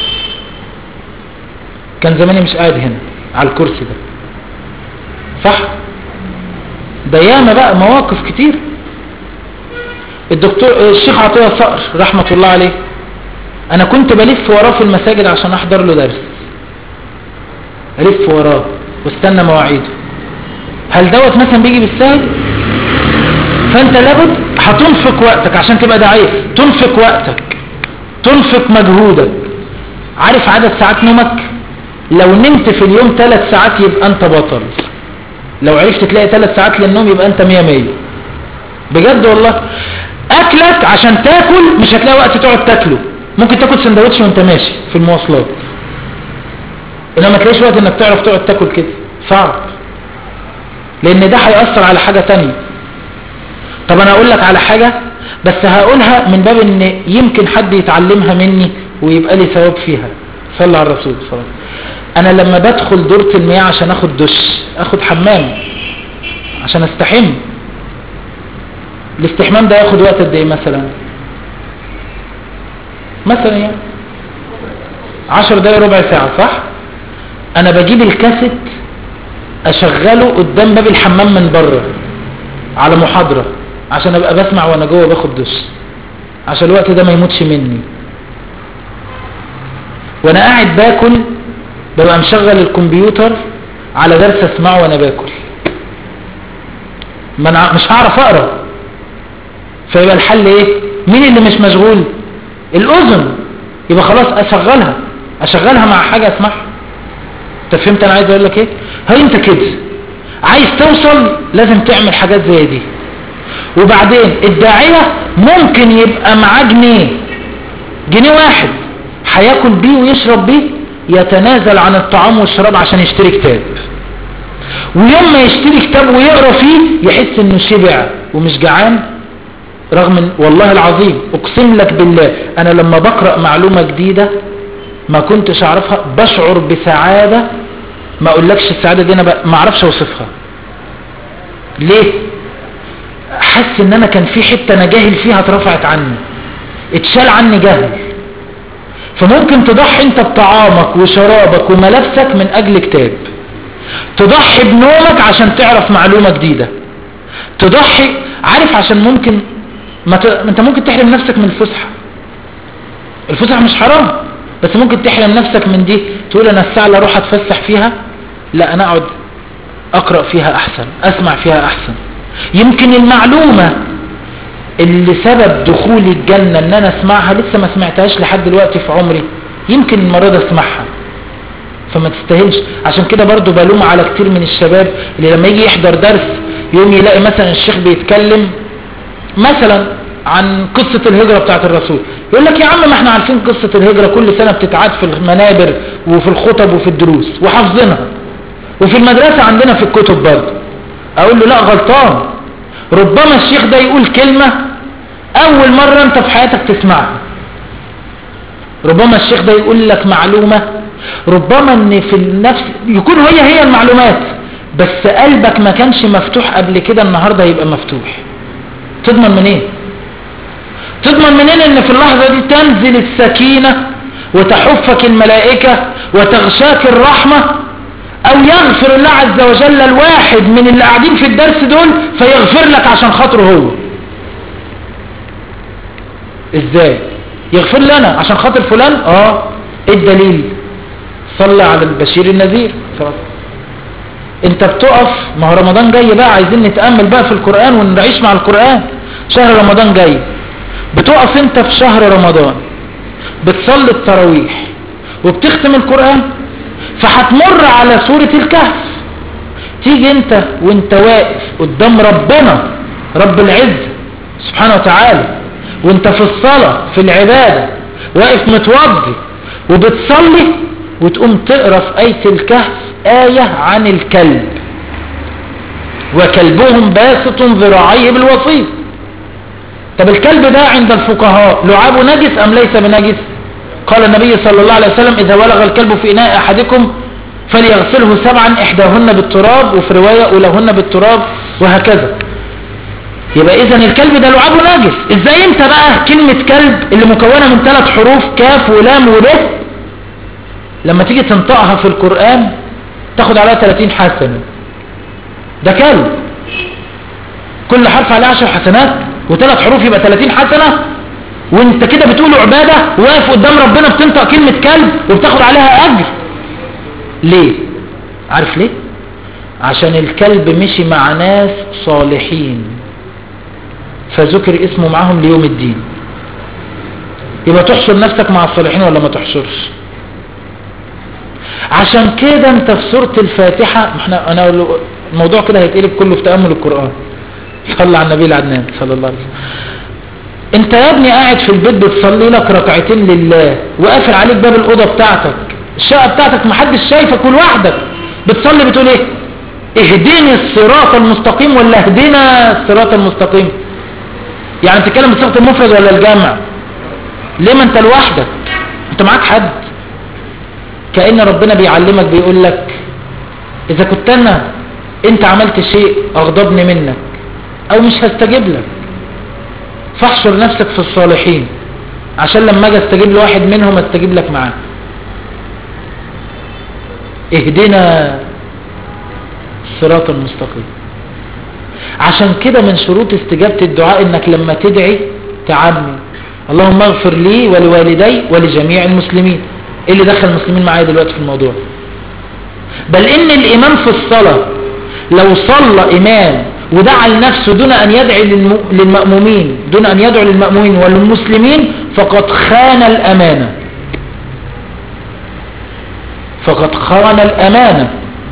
كان زماني مش قاعد هنا على الكرسي ده صح ده ياما بقى مواقف كتير الدكتور الشيخ عطية صقر رحمة الله عليه انا كنت بلف وراه في المساجد عشان احضر له درس لف وراه واستنى مواعيده هل دوت مثلا بيجي بالسهل فانت لابد هتنفق وقتك عشان تبقى داعية تنفق وقتك تنفق مجهودك عارف عدد ساعات نومك لو نمت في اليوم ثلاث ساعات يبقى انت بطل لو عرفت تلاقي ثلاث ساعات للنوم يبقى انت مية مية بجد والله اكلك عشان تاكل مش هتلاقي وقت تقعد تاكله ممكن تاكل سندوتش وانت ماشي في المواصلات انما ما تلاقيش وقت انك تعرف تقعد تاكل كده صعب لان ده هيأثر على حاجة تانية طب انا اقول لك على حاجة بس هقولها من باب ان يمكن حد يتعلمها مني ويبقى لي ثواب فيها صلى على الرسول صلى الله عليه وسلم انا لما بدخل دورة المياه عشان اخد دش اخد حمام عشان استحم الاستحمام ده ياخد وقت قد ايه مثلا مثلا يعني عشر دقايق ربع ساعة صح انا بجيب الكاسيت اشغله قدام باب الحمام من بره على محاضرة عشان ابقى بسمع وانا جوه باخد دش عشان الوقت ده ما يموتش مني وانا قاعد باكل ببقى مشغل الكمبيوتر على درس اسمعه وانا باكل ما انا مش هعرف اقرا فيبقى الحل ايه مين اللي مش مشغول الاذن يبقى خلاص اشغلها اشغلها مع حاجه اسمعها انت فهمت انا عايز اقول لك ايه هل انت كده عايز توصل لازم تعمل حاجات زي دي وبعدين الداعية ممكن يبقى معاه جنيه جنيه واحد هياكل بيه ويشرب بيه يتنازل عن الطعام والشراب عشان يشتري كتاب ويوم ما يشتري كتاب ويقرا فيه يحس انه شبع ومش جعان رغم ان والله العظيم اقسم لك بالله انا لما بقرا معلومه جديده ما كنتش اعرفها بشعر بسعاده ما اقولكش السعاده دي انا ما اعرفش اوصفها ليه حس ان انا كان في حته انا جاهل فيها اترفعت عني اتشال عني جهل فممكن تضحي انت بطعامك وشرابك وملابسك من اجل كتاب تضحي بنومك عشان تعرف معلومة جديدة تضحي عارف عشان ممكن ما ت... انت ممكن تحرم نفسك من الفسحة الفسحة مش حرام بس ممكن تحرم نفسك من دي تقول انا الساعة اللي اروح اتفسح فيها لا انا اقعد اقرأ فيها احسن اسمع فيها احسن يمكن المعلومة اللي سبب دخولي الجنة ان انا اسمعها لسه ما سمعتهاش لحد دلوقتي في عمري يمكن المرة ده اسمعها فما تستاهلش عشان كده برضو بلوم على كتير من الشباب اللي لما يجي يحضر درس يوم يلاقي مثلا الشيخ بيتكلم مثلا عن قصة الهجرة بتاعت الرسول يقول لك يا عم ما احنا عارفين قصة الهجرة كل سنة بتتعاد في المنابر وفي الخطب وفي الدروس وحافظينها وفي المدرسة عندنا في الكتب برضه اقول له لا غلطان ربما الشيخ ده يقول كلمة اول مرة انت في حياتك تسمعها ربما الشيخ ده يقول لك معلومة ربما ان في النفس يكون هي هي المعلومات بس قلبك ما كانش مفتوح قبل كده النهاردة يبقى مفتوح تضمن منين إيه؟ تضمن منين ان في اللحظة دي تنزل السكينة وتحفك الملائكة وتغشاك الرحمة او يغفر الله عز وجل الواحد من اللي قاعدين في الدرس دول فيغفر لك عشان خاطره هو ازاي يغفر لنا عشان خاطر فلان اه ايه الدليل صلى على البشير النذير انت بتقف ما هو رمضان جاي بقى عايزين نتأمل بقى في القرآن ونعيش مع القرآن شهر رمضان جاي بتقف انت في شهر رمضان بتصلي التراويح وبتختم القرآن فهتمر على سورة الكهف تيجي انت وانت واقف قدام ربنا رب العز سبحانه وتعالى وانت في الصلاة في العبادة واقف متوضي وبتصلي وتقوم تقرا في آية الكهف آية عن الكلب وكلبهم باسط ذراعيه بالوصيد طب الكلب ده عند الفقهاء لعابه نجس أم ليس بنجس قال النبي صلى الله عليه وسلم إذا ولغ الكلب في إناء أحدكم فليغسله سبعا إحداهن بالتراب وفي رواية أولهن بالتراب وهكذا يبقى إذا الكلب ده لعابه نجس إزاي أنت بقى كلمة كلب اللي مكونة من ثلاث حروف كاف ولام وب لما تيجي تنطقها في القرآن تاخد عليها 30 حسنة ده كلب كل حرف عليه 10 حسنات وثلاث حروف يبقى 30 حسنة وانت كده بتقول عبادة واقف قدام ربنا بتنطق كلمة كلب وبتاخد عليها اجر ليه عارف ليه عشان الكلب مشي مع ناس صالحين فذكر اسمه معهم ليوم الدين يبقى تحشر نفسك مع الصالحين ولا ما تحشرش عشان كده انت في سورة الفاتحة احنا انا الموضوع كده هيتقلب كله في تأمل القرآن صلى على النبي العدنان صلى الله عليه وسلم انت يا ابني قاعد في البيت بتصلي لك ركعتين لله وقافل عليك باب الأوضة بتاعتك الشقة بتاعتك محدش شايفك ولوحدك بتصلي بتقول ايه اهديني الصراط المستقيم ولا اهدنا الصراط المستقيم يعني بتتكلم بصيغه المفرد ولا الجمع ليه ما انت لوحدك انت معاك حد كأن ربنا بيعلمك بيقول لك اذا كنت انا انت عملت شيء اغضبني منك او مش هستجيب لك فاحشر نفسك في الصالحين عشان لما اجي استجيب لواحد منهم استجيب لك معاه اهدنا الصراط المستقيم عشان كده من شروط استجابة الدعاء انك لما تدعي تعمي اللهم اغفر لي ولوالدي ولجميع المسلمين ايه اللي دخل المسلمين معايا دلوقتي في الموضوع بل ان الامام في الصلاة لو صلى امام ودعا لنفسه دون ان يدعي للمأمومين دون ان يدعو للمأمومين والمسلمين فقد خان الامانة فقد خان الامانة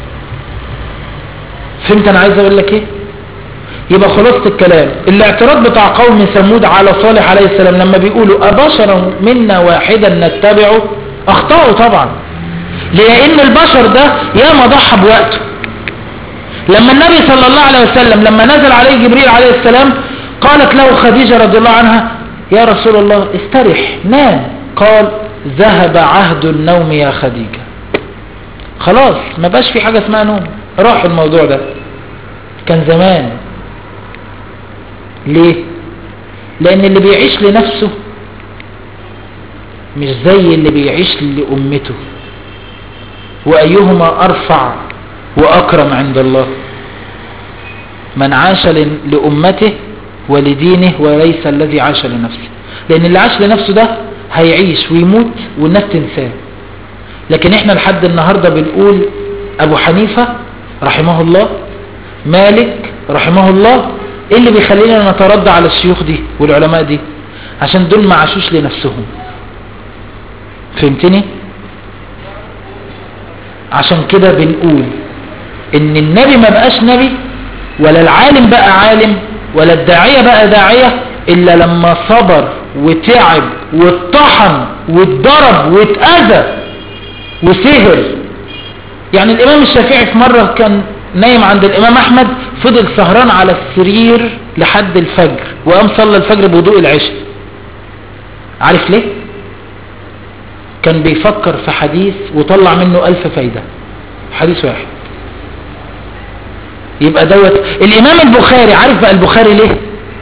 فهمت انا عايز اقول لك ايه يبقى خلاصة الكلام الاعتراض بتاع قوم ثمود على صالح عليه السلام لما بيقولوا أبشر منا واحدا نتبعه اخطأوا طبعا لأن البشر ده ياما ضحى بوقته لما النبي صلى الله عليه وسلم لما نزل عليه جبريل عليه السلام قالت له خديجة رضي الله عنها يا رسول الله استرح نام قال ذهب عهد النوم يا خديجة خلاص ما بقاش في حاجة اسمها نوم راح الموضوع ده كان زمان ليه لان اللي بيعيش لنفسه مش زي اللي بيعيش لأمته وأيهما أرفع وأكرم عند الله من عاش لأمته ولدينه وليس الذي عاش لنفسه لأن اللي عاش لنفسه ده هيعيش ويموت والناس تنساه لكن احنا لحد النهاردة بنقول أبو حنيفة رحمه الله مالك رحمه الله ايه اللي بيخلينا نتردى على الشيوخ دي والعلماء دي عشان دول ما عاشوش لنفسهم فهمتني عشان كده بنقول ان النبي ما بقاش نبي ولا العالم بقى عالم ولا الداعية بقى داعية الا لما صبر وتعب واتطحن واتضرب واتأذى وسهر يعني الامام الشافعي في مرة كان نايم عند الامام احمد فضل سهران على السرير لحد الفجر وقام صلى الفجر بوضوء العشاء عارف ليه كان بيفكر في حديث وطلع منه ألف فايدة حديث واحد يبقى دوت الإمام البخاري عارف بقى البخاري ليه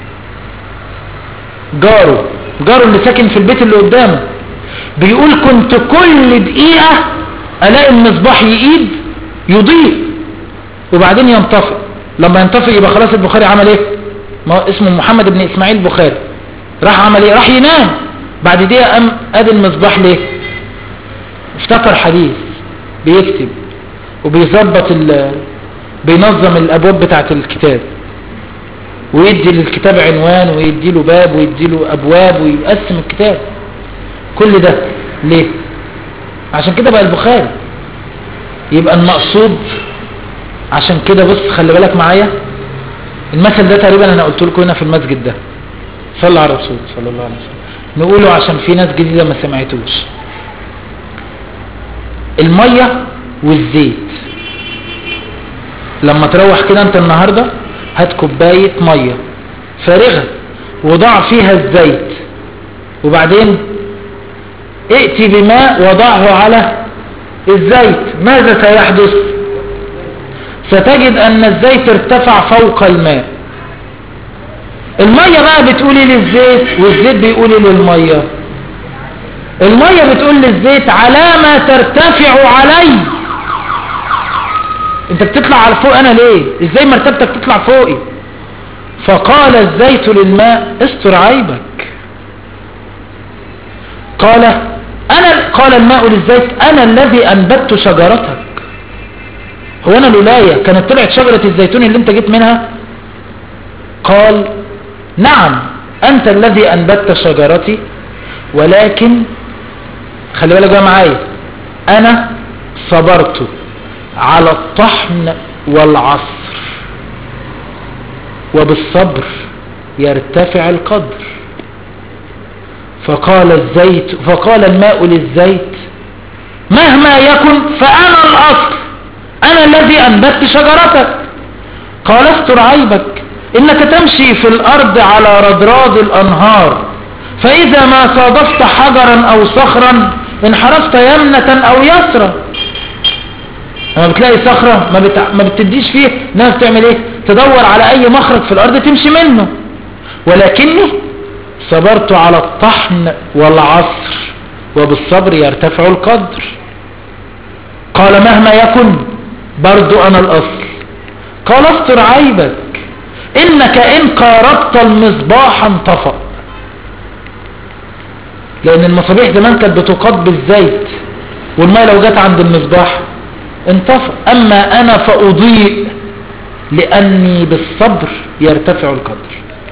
جاره جاره اللي ساكن في البيت اللي قدامه بيقول كنت كل دقيقة ألاقي المصباح يقيد يضيء وبعدين ينطفئ لما ينطفئ يبقى خلاص البخاري عمل ايه ما اسمه محمد بن اسماعيل البخاري راح عمل ايه راح ينام بعد دقيقة قام ادي المصباح ليه افتكر حديث بيكتب وبيظبط بينظم الابواب بتاعت الكتاب ويدي للكتاب عنوان ويدي له باب ويدي له ابواب ويقسم الكتاب كل ده ليه عشان كده بقى البخاري يبقى المقصود عشان كده بص خلي بالك معايا المثل ده تقريبا انا قلت لكم هنا في المسجد ده صلى على الرسول صلى الله عليه وسلم نقوله عشان في ناس جديدة ما سمعتوش المية والزيت لما تروح كده انت النهاردة هات كوباية مية فارغة وضع فيها الزيت وبعدين ائتي بماء وضعه على الزيت ماذا سيحدث ستجد ان الزيت ارتفع فوق الماء المية بقى بتقولي للزيت والزيت بيقولي للمية المية بتقول للزيت على ما ترتفع علي انت بتطلع على فوق انا ليه ازاي مرتبتك تطلع فوقي فقال الزيت للماء استر عيبك قال انا قال الماء للزيت انا الذي انبت شجرتك هو انا الولاية كانت طلعت شجرة الزيتون اللي انت جيت منها قال نعم انت الذي انبت شجرتي ولكن خلي بالك بقى معايا انا صبرت على الطحن والعصر وبالصبر يرتفع القدر فقال الزيت فقال الماء للزيت مهما يكن فأنا الأصل أنا الذي أنبت شجرتك قال استر عيبك إنك تمشي في الأرض على ردراد الأنهار فإذا ما صادفت حجرا أو صخرا انحرفت يمنة أو يسرا لما بتلاقي صخرة ما, بتع... ما بتديش فيه ناس تعمل ايه تدور على اي مخرج في الارض تمشي منه ولكني صبرت على الطحن والعصر وبالصبر يرتفع القدر قال مهما يكن برضو انا الاصل قال استر عيبك انك ان قاربت المصباح انطفأ لان المصابيح زمان كانت بتقاد بالزيت والماء لو جت عند المصباح انطفأ اما انا فاضيء لاني بالصبر يرتفع القدر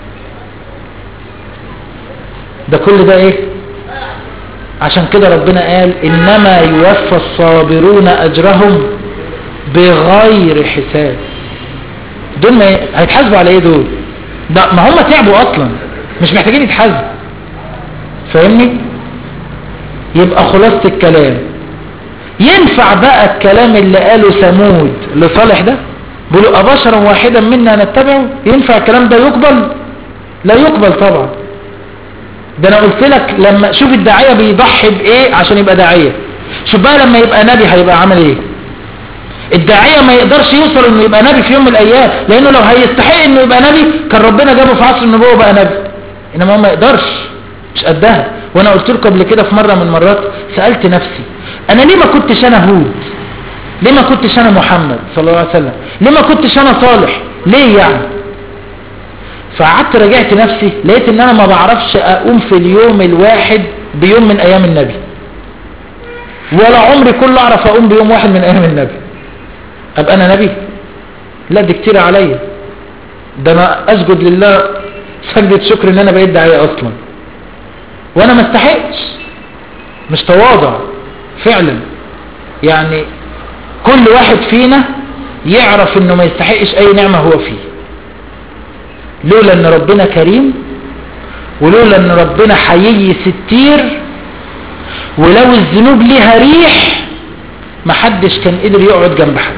ده كل ده ايه عشان كده ربنا قال انما يوفى الصابرون اجرهم بغير حساب دول ما هيتحاسبوا على ايه دول ده ما هم تعبوا اصلا مش محتاجين يتحاسبوا فاهمني يبقى خلاصة الكلام ينفع بقى الكلام اللي قاله ثمود لصالح ده بيقولوا أبشرا واحدا منا نتبعه ينفع الكلام ده يقبل لا يقبل طبعا ده انا قلت لك لما شوف الداعية بيضحي بايه عشان يبقى داعية شوف بقى لما يبقى نبي هيبقى عمل ايه الداعية ما يقدرش يوصل انه يبقى نبي في يوم من الايام لانه لو هيستحق انه يبقى نبي كان ربنا جابه في عصر النبوة بقى نبي انما هو ما يقدرش مش قدها وانا قلت لكم قبل كده في مرة من المرات سألت نفسي انا ليه ما كنتش انا هود ليه ما كنتش انا محمد صلى الله عليه وسلم ليه ما كنتش انا صالح ليه يعني فقعدت راجعت نفسي لقيت ان انا ما بعرفش اقوم في اليوم الواحد بيوم من ايام النبي ولا عمري كله اعرف اقوم بيوم واحد من ايام النبي ابقى انا نبي لا دي كتير عليا ده انا اسجد لله سجدة شكر ان انا بقيت داعية اصلا وانا ما استحقش مش تواضع فعلا يعني كل واحد فينا يعرف انه ما يستحقش اي نعمة هو فيه لولا ان ربنا كريم ولولا ان ربنا حيي ستير ولو الذنوب ليها ريح محدش كان قدر يقعد جنب حد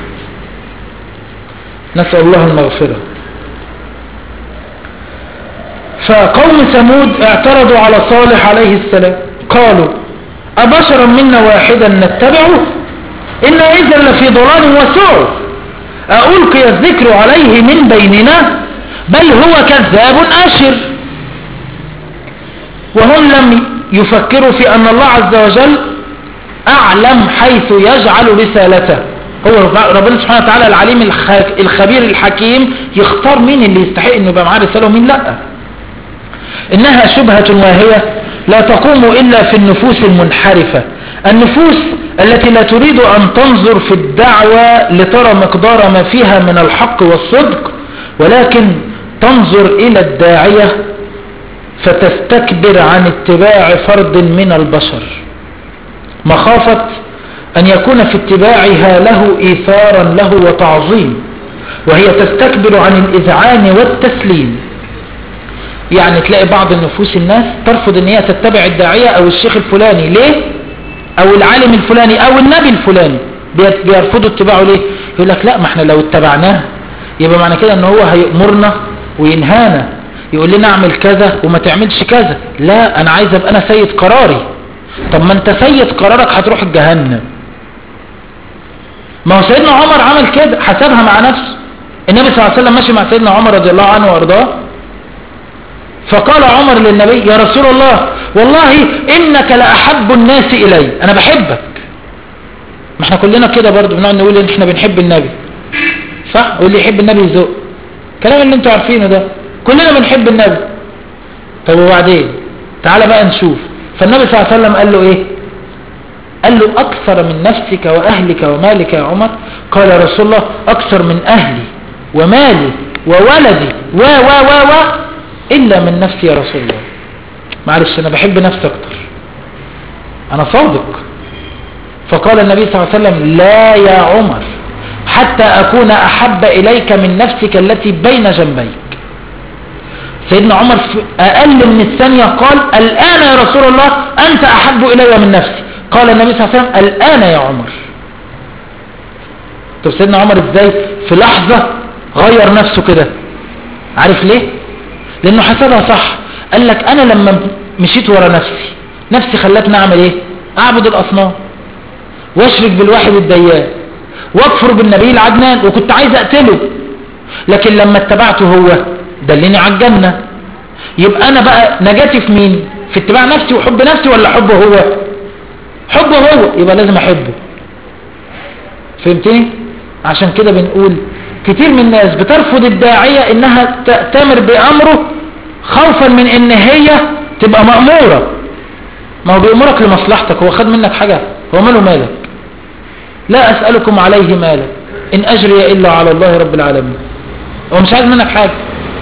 نسأل الله المغفرة فقوم ثمود اعترضوا على صالح عليه السلام قالوا أبشرا منا واحدا نتبعه إنا إذا لفي ضلال وسعر ألقي الذكر عليه من بيننا بل هو كذاب أشر وهم لم يفكروا في أن الله عز وجل أعلم حيث يجعل رسالته هو ربنا سبحانه وتعالى العليم الخبير الحكيم يختار مين اللي يستحق انه يبقى معاه رسالة ومين لا انها شبهة واهية لا تقوم الا في النفوس المنحرفة النفوس التي لا تريد ان تنظر في الدعوة لترى مقدار ما فيها من الحق والصدق ولكن تنظر الى الداعية فتستكبر عن اتباع فرد من البشر مخافة أن يكون في اتباعها له إيثارا له وتعظيم وهي تستكبر عن الإذعان والتسليم يعني تلاقي بعض النفوس الناس ترفض ان هي تتبع الداعية او الشيخ الفلاني ليه او العالم الفلاني او النبي الفلاني بيرفضوا اتباعه ليه يقول لك لا ما احنا لو اتبعناه يبقى معنى كده ان هو هيأمرنا وينهانا يقول لنا اعمل كذا وما تعملش كذا لا انا عايز ابقى انا سيد قراري طب ما انت سيد قرارك هتروح الجهنم ما هو سيدنا عمر عمل كده حسبها مع نفسه النبي صلى الله عليه وسلم ماشي مع سيدنا عمر رضي الله عنه وارضاه فقال عمر للنبي يا رسول الله والله انك لأحب الناس الي انا بحبك ما احنا كلنا كده برضو بنقعد نقول ان احنا بنحب النبي صح واللي يحب النبي يزق الكلام اللي انتوا عارفينه ده كلنا بنحب النبي طب وبعدين تعالى بقى نشوف فالنبي صلى الله عليه وسلم قال له ايه قال له أكثر من نفسك وأهلك ومالك يا عمر قال رسول الله أكثر من أهلي ومالي وولدي و و و و إلا من نفسي يا رسول الله معلش أنا بحب نفسي أكتر أنا صادق فقال النبي صلى الله عليه وسلم لا يا عمر حتى أكون أحب إليك من نفسك التي بين جنبيك سيدنا عمر في أقل من الثانية قال الآن يا رسول الله أنت أحب إلي من نفسي قال النبي صلى الله عليه وسلم الآن يا عمر طب سيدنا عمر ازاي في لحظة غير نفسه كده عارف ليه لانه حسبها صح قال لك انا لما مشيت ورا نفسي نفسي خلتني اعمل ايه اعبد الاصنام واشرك بالواحد الديان واكفر بالنبي العدنان وكنت عايز اقتله لكن لما اتبعته هو دلني على الجنة يبقى انا بقى نجاتي في مين في اتباع نفسي وحب نفسي ولا حبه هو حبه هو يبقى لازم احبه فهمتني عشان كده بنقول كتير من الناس بترفض الداعية انها تأتمر بامره خوفا من ان هي تبقى مأمورة ما هو بيأمرك لمصلحتك هو خد منك حاجة هو ماله مالك لا أسألكم عليه مالا إن أجري إلا على الله رب العالمين هو مش عايز منك حاجة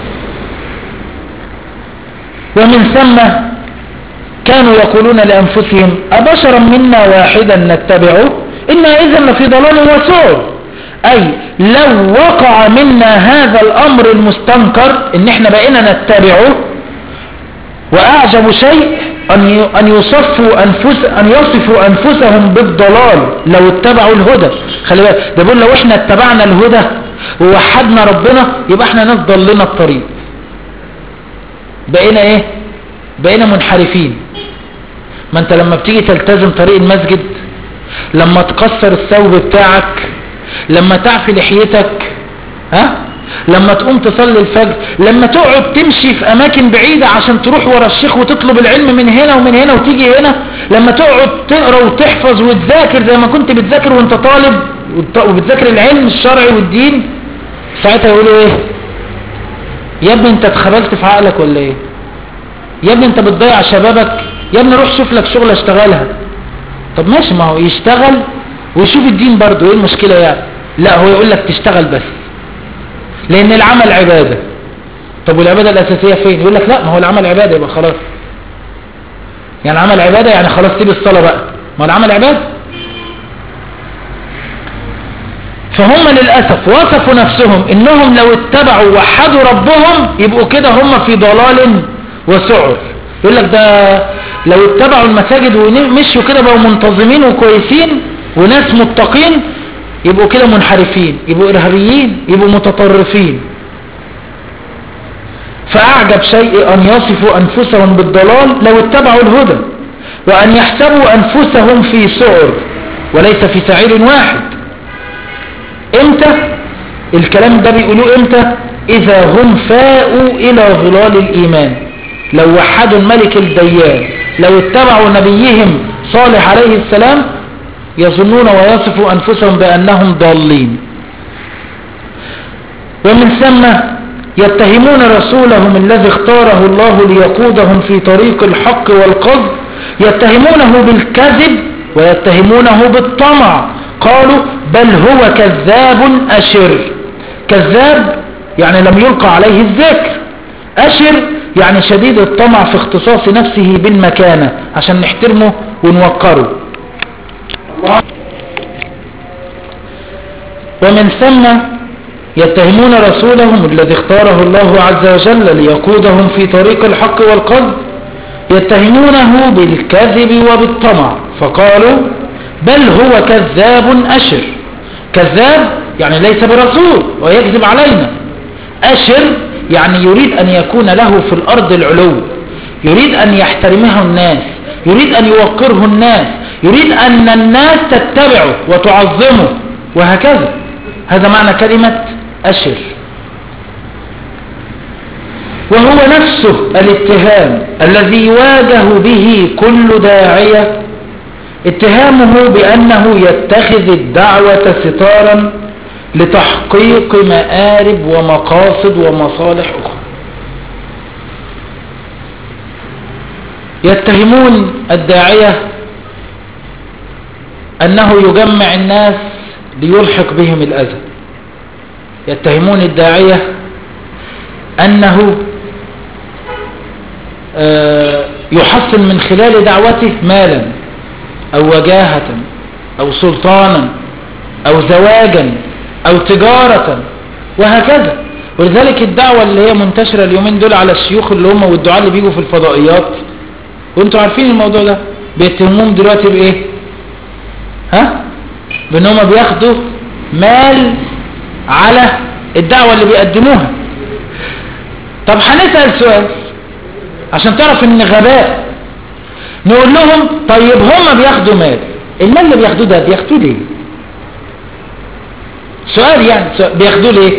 ومن ثم كانوا يقولون لأنفسهم أبشرا منا واحدا نتبعه إنا إذا لفي ضلال وسعر أي لو وقع منا هذا الأمر المستنكر إن إحنا بقينا نتبعه وأعجب شيء أن أن يصفوا أنفس أن يصفوا أنفسهم بالضلال لو اتبعوا الهدى خلي بالك ده بيقول لو إحنا اتبعنا الهدى ووحدنا ربنا يبقى إحنا ناس ضلنا الطريق بقينا إيه بقينا منحرفين ما أنت لما بتيجي تلتزم طريق المسجد لما تكسر الثوب بتاعك لما تعفي لحيتك ها لما تقوم تصلي الفجر لما تقعد تمشي في اماكن بعيدة عشان تروح ورا الشيخ وتطلب العلم من هنا ومن هنا وتيجي هنا لما تقعد تقرا وتحفظ وتذاكر زي ما كنت بتذاكر وانت طالب وبتذاكر العلم الشرعي والدين ساعتها يقولوا ايه يا ابني انت اتخبلت في عقلك ولا ايه يا ابني انت بتضيع شبابك يا ابني روح شوف لك شغل اشتغلها طب ماشي ما هو يشتغل ويشوف الدين برضه ايه المشكلة يعني لا هو يقول لك تشتغل بس لان العمل عبادة طب والعبادة الاساسية فين يقول لك لا ما هو العمل عبادة يبقى خلاص يعني العمل عبادة يعني خلاص سيب الصلاة بقى ما العمل عبادة فهم للأسف وصفوا نفسهم انهم لو اتبعوا وحدوا ربهم يبقوا كده هم في ضلال وسعر يقول لك ده لو اتبعوا المساجد ومشوا كده بقوا منتظمين وكويسين وناس متقين يبقوا كده منحرفين يبقوا إرهابيين يبقوا متطرفين فأعجب شيء أن يصفوا أنفسهم بالضلال لو اتبعوا الهدى وأن يحسبوا أنفسهم في سعر وليس في سعير واحد امتى الكلام ده بيقولوه امتى إذا هم فاءوا إلى ظلال الإيمان لو وحدوا الملك الديان لو اتبعوا نبيهم صالح عليه السلام يظنون ويصفوا أنفسهم بأنهم ضالين ومن ثم يتهمون رسولهم الذي اختاره الله ليقودهم في طريق الحق والقصد يتهمونه بالكذب ويتهمونه بالطمع قالوا بل هو كذاب أشر كذاب يعني لم يلقى عليه الذكر أشر يعني شديد الطمع في اختصاص نفسه بالمكانة عشان نحترمه ونوقره ومن ثم يتهمون رسولهم الذي اختاره الله عز وجل ليقودهم في طريق الحق والقصد يتهمونه بالكذب وبالطمع فقالوا بل هو كذاب أشر كذاب يعني ليس برسول ويكذب علينا أشر يعني يريد أن يكون له في الأرض العلو يريد أن يحترمه الناس يريد أن يوقره الناس يريد أن الناس تتبعه وتعظمه وهكذا هذا معنى كلمة أشر وهو نفسه الاتهام الذي يواجه به كل داعية اتهامه بأنه يتخذ الدعوة ستارا لتحقيق مآرب ومقاصد ومصالح أخرى يتهمون الداعية أنه يجمع الناس ليلحق بهم الأذى يتهمون الداعية أنه آه، يحصل من خلال دعوته مالا أو وجاهة أو سلطانا أو زواجا أو تجارة وهكذا ولذلك الدعوة اللي هي منتشرة اليومين دول على الشيوخ اللي هم والدعاء اللي بيجوا في الفضائيات وانتوا عارفين الموضوع ده بيتهمون دلوقتي بايه ها بان هم بياخدوا مال على الدعوة اللي بيقدموها طب هنسأل سؤال عشان تعرف ان غباء نقول لهم طيب هم بياخدوا مال المال اللي بياخدوه ده بياخدوه ليه سؤال يعني سؤال بياخدوه ليه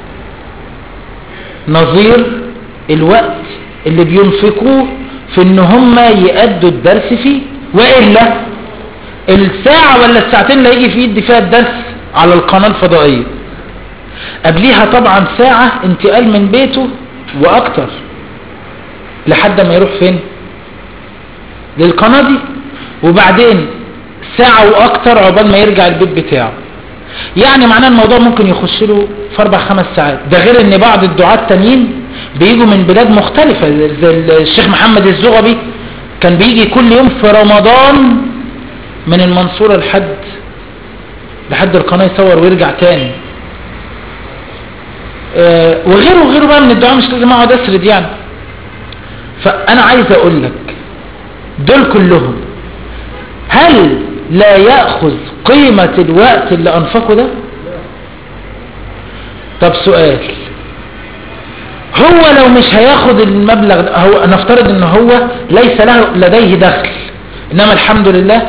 نظير الوقت اللي بينفقوه في ان هم يأدوا الدرس فيه وإلا الساعة ولا الساعتين اللي هيجي فيه يدي فيها الدرس على القناة الفضائية قبليها طبعا ساعة انتقال من بيته واكتر لحد ما يروح فين للقناة دي وبعدين ساعة واكتر عقبال ما يرجع البيت بتاعه يعني معناه الموضوع ممكن يخش له في اربع خمس ساعات ده غير ان بعض الدعاة التانيين بيجوا من بلاد مختلفة زي الشيخ محمد الزغبي كان بيجي كل يوم في رمضان من المنصورة لحد لحد القناة يصور ويرجع تاني آه، وغيره وغيره بقى من الدعاء مش لازم اقعد اسرد يعني فانا عايز اقول لك دول كلهم هل لا يأخذ قيمة الوقت اللي انفقه ده طب سؤال هو لو مش هياخد المبلغ ده هو نفترض ان هو ليس له لديه دخل انما الحمد لله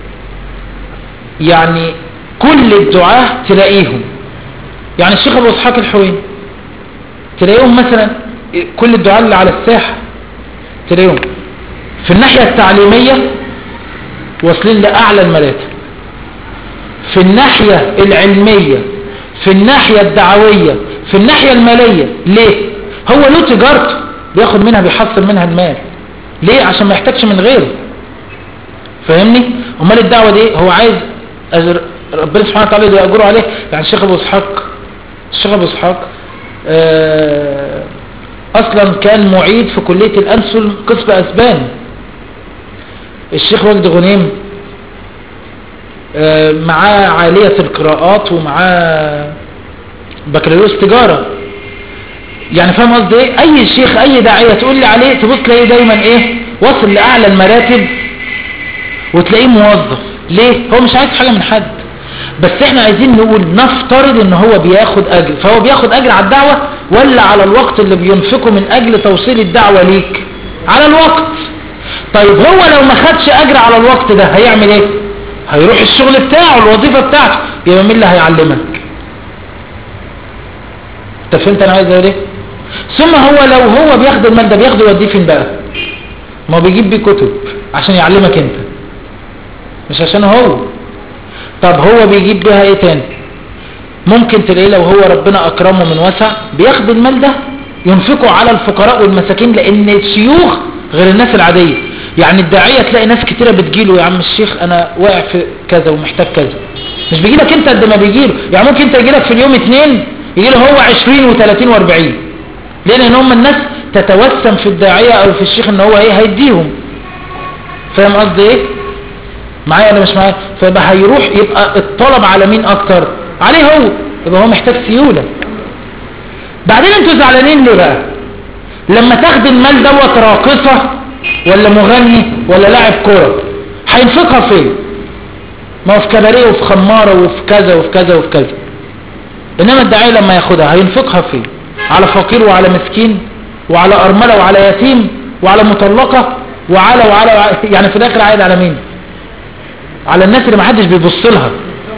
يعني كل الدعاة تلاقيهم يعني الشيخ ابو اسحاق الحويني تلاقيهم مثلا كل الدعاة اللي على الساحة تلاقيهم في الناحية التعليمية واصلين لأعلى المراتب في الناحية العلمية في الناحية الدعوية في الناحية المالية ليه هو له تجارته بياخد منها بيحصل منها المال ليه عشان ما يحتاجش من غيره فاهمني امال الدعوة دي هو عايز أجر ربنا سبحانه وتعالى يدي أجره عليه يعني الشيخ ابو اسحاق الشيخ ابو اسحاق آه، اصلا كان معيد في كلية الانسل قسم اسبان الشيخ وجد غنيم آه، معاه عالية القراءات ومعاه بكالوريوس تجارة يعني فاهم قصدي ايه اي شيخ اي داعية تقول لي عليه تبص تلاقيه دايما ايه وصل لاعلى المراتب وتلاقيه موظف ليه هو مش عايز حاجة من حد بس احنا عايزين نقول نفترض ان هو بياخد اجر فهو بياخد اجر على الدعوة ولا على الوقت اللي بينفقه من اجل توصيل الدعوة ليك على الوقت طيب هو لو ما خدش اجر على الوقت ده هيعمل ايه هيروح الشغل بتاعه الوظيفة بتاعته يبقى مين اللي هيعلمك انت فهمت انا عايز اقول ايه ثم هو لو هو بياخد المال ده بياخده يوديه فين بقى ما هو بيجيب بيه كتب عشان يعلمك انت مش عشان هو طب هو بيجيب بيها ايه تاني ممكن تلاقيه لو هو ربنا اكرمه من وسع بياخد المال ده ينفقه على الفقراء والمساكين لان الشيوخ غير الناس العادية يعني الداعية تلاقي ناس كتيرة بتجيله يا عم الشيخ انا واقع في كذا ومحتاج كذا مش بيجيلك انت قد ما بيجيله يعني ممكن انت يجيلك في اليوم اتنين يجيله هو عشرين وثلاثين واربعين لان ان هم الناس تتوسم في الداعية او في الشيخ ان هو ايه هيديهم فاهم قصدي ايه معايا ولا مش معايا فيبقى هيروح يبقى الطلب على مين اكتر عليه هو يبقى هو محتاج سيولة بعدين انتوا زعلانين ليه بقى لما تاخد المال دوت راقصة ولا مغني ولا لاعب كورة هينفقها فين ما هو في كباريه وفي خمارة وفي كذا وفي كذا وفي كذا انما الداعية لما ياخدها هينفقها فين على فقير وعلى مسكين وعلى ارملة وعلى يتيم وعلى مطلقة وعلى وعلى, وعلى يعني في الاخر عايد على مين على الناس اللي محدش بيبص لها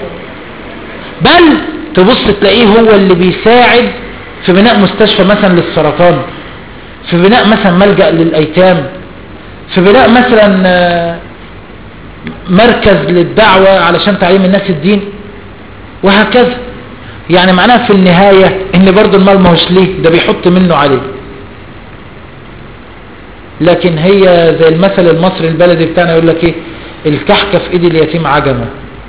بل تبص تلاقيه هو اللي بيساعد في بناء مستشفى مثلا للسرطان في بناء مثلا ملجأ للأيتام في بناء مثلا آه، مركز للدعوة علشان تعليم الناس الدين وهكذا يعني معناها في النهاية ان برضو المال ما هوش ليه ده بيحط منه عليه لكن هي زي المثل المصري البلدي بتاعنا يقول لك ايه الكحكة في ايد اليتيم عجمة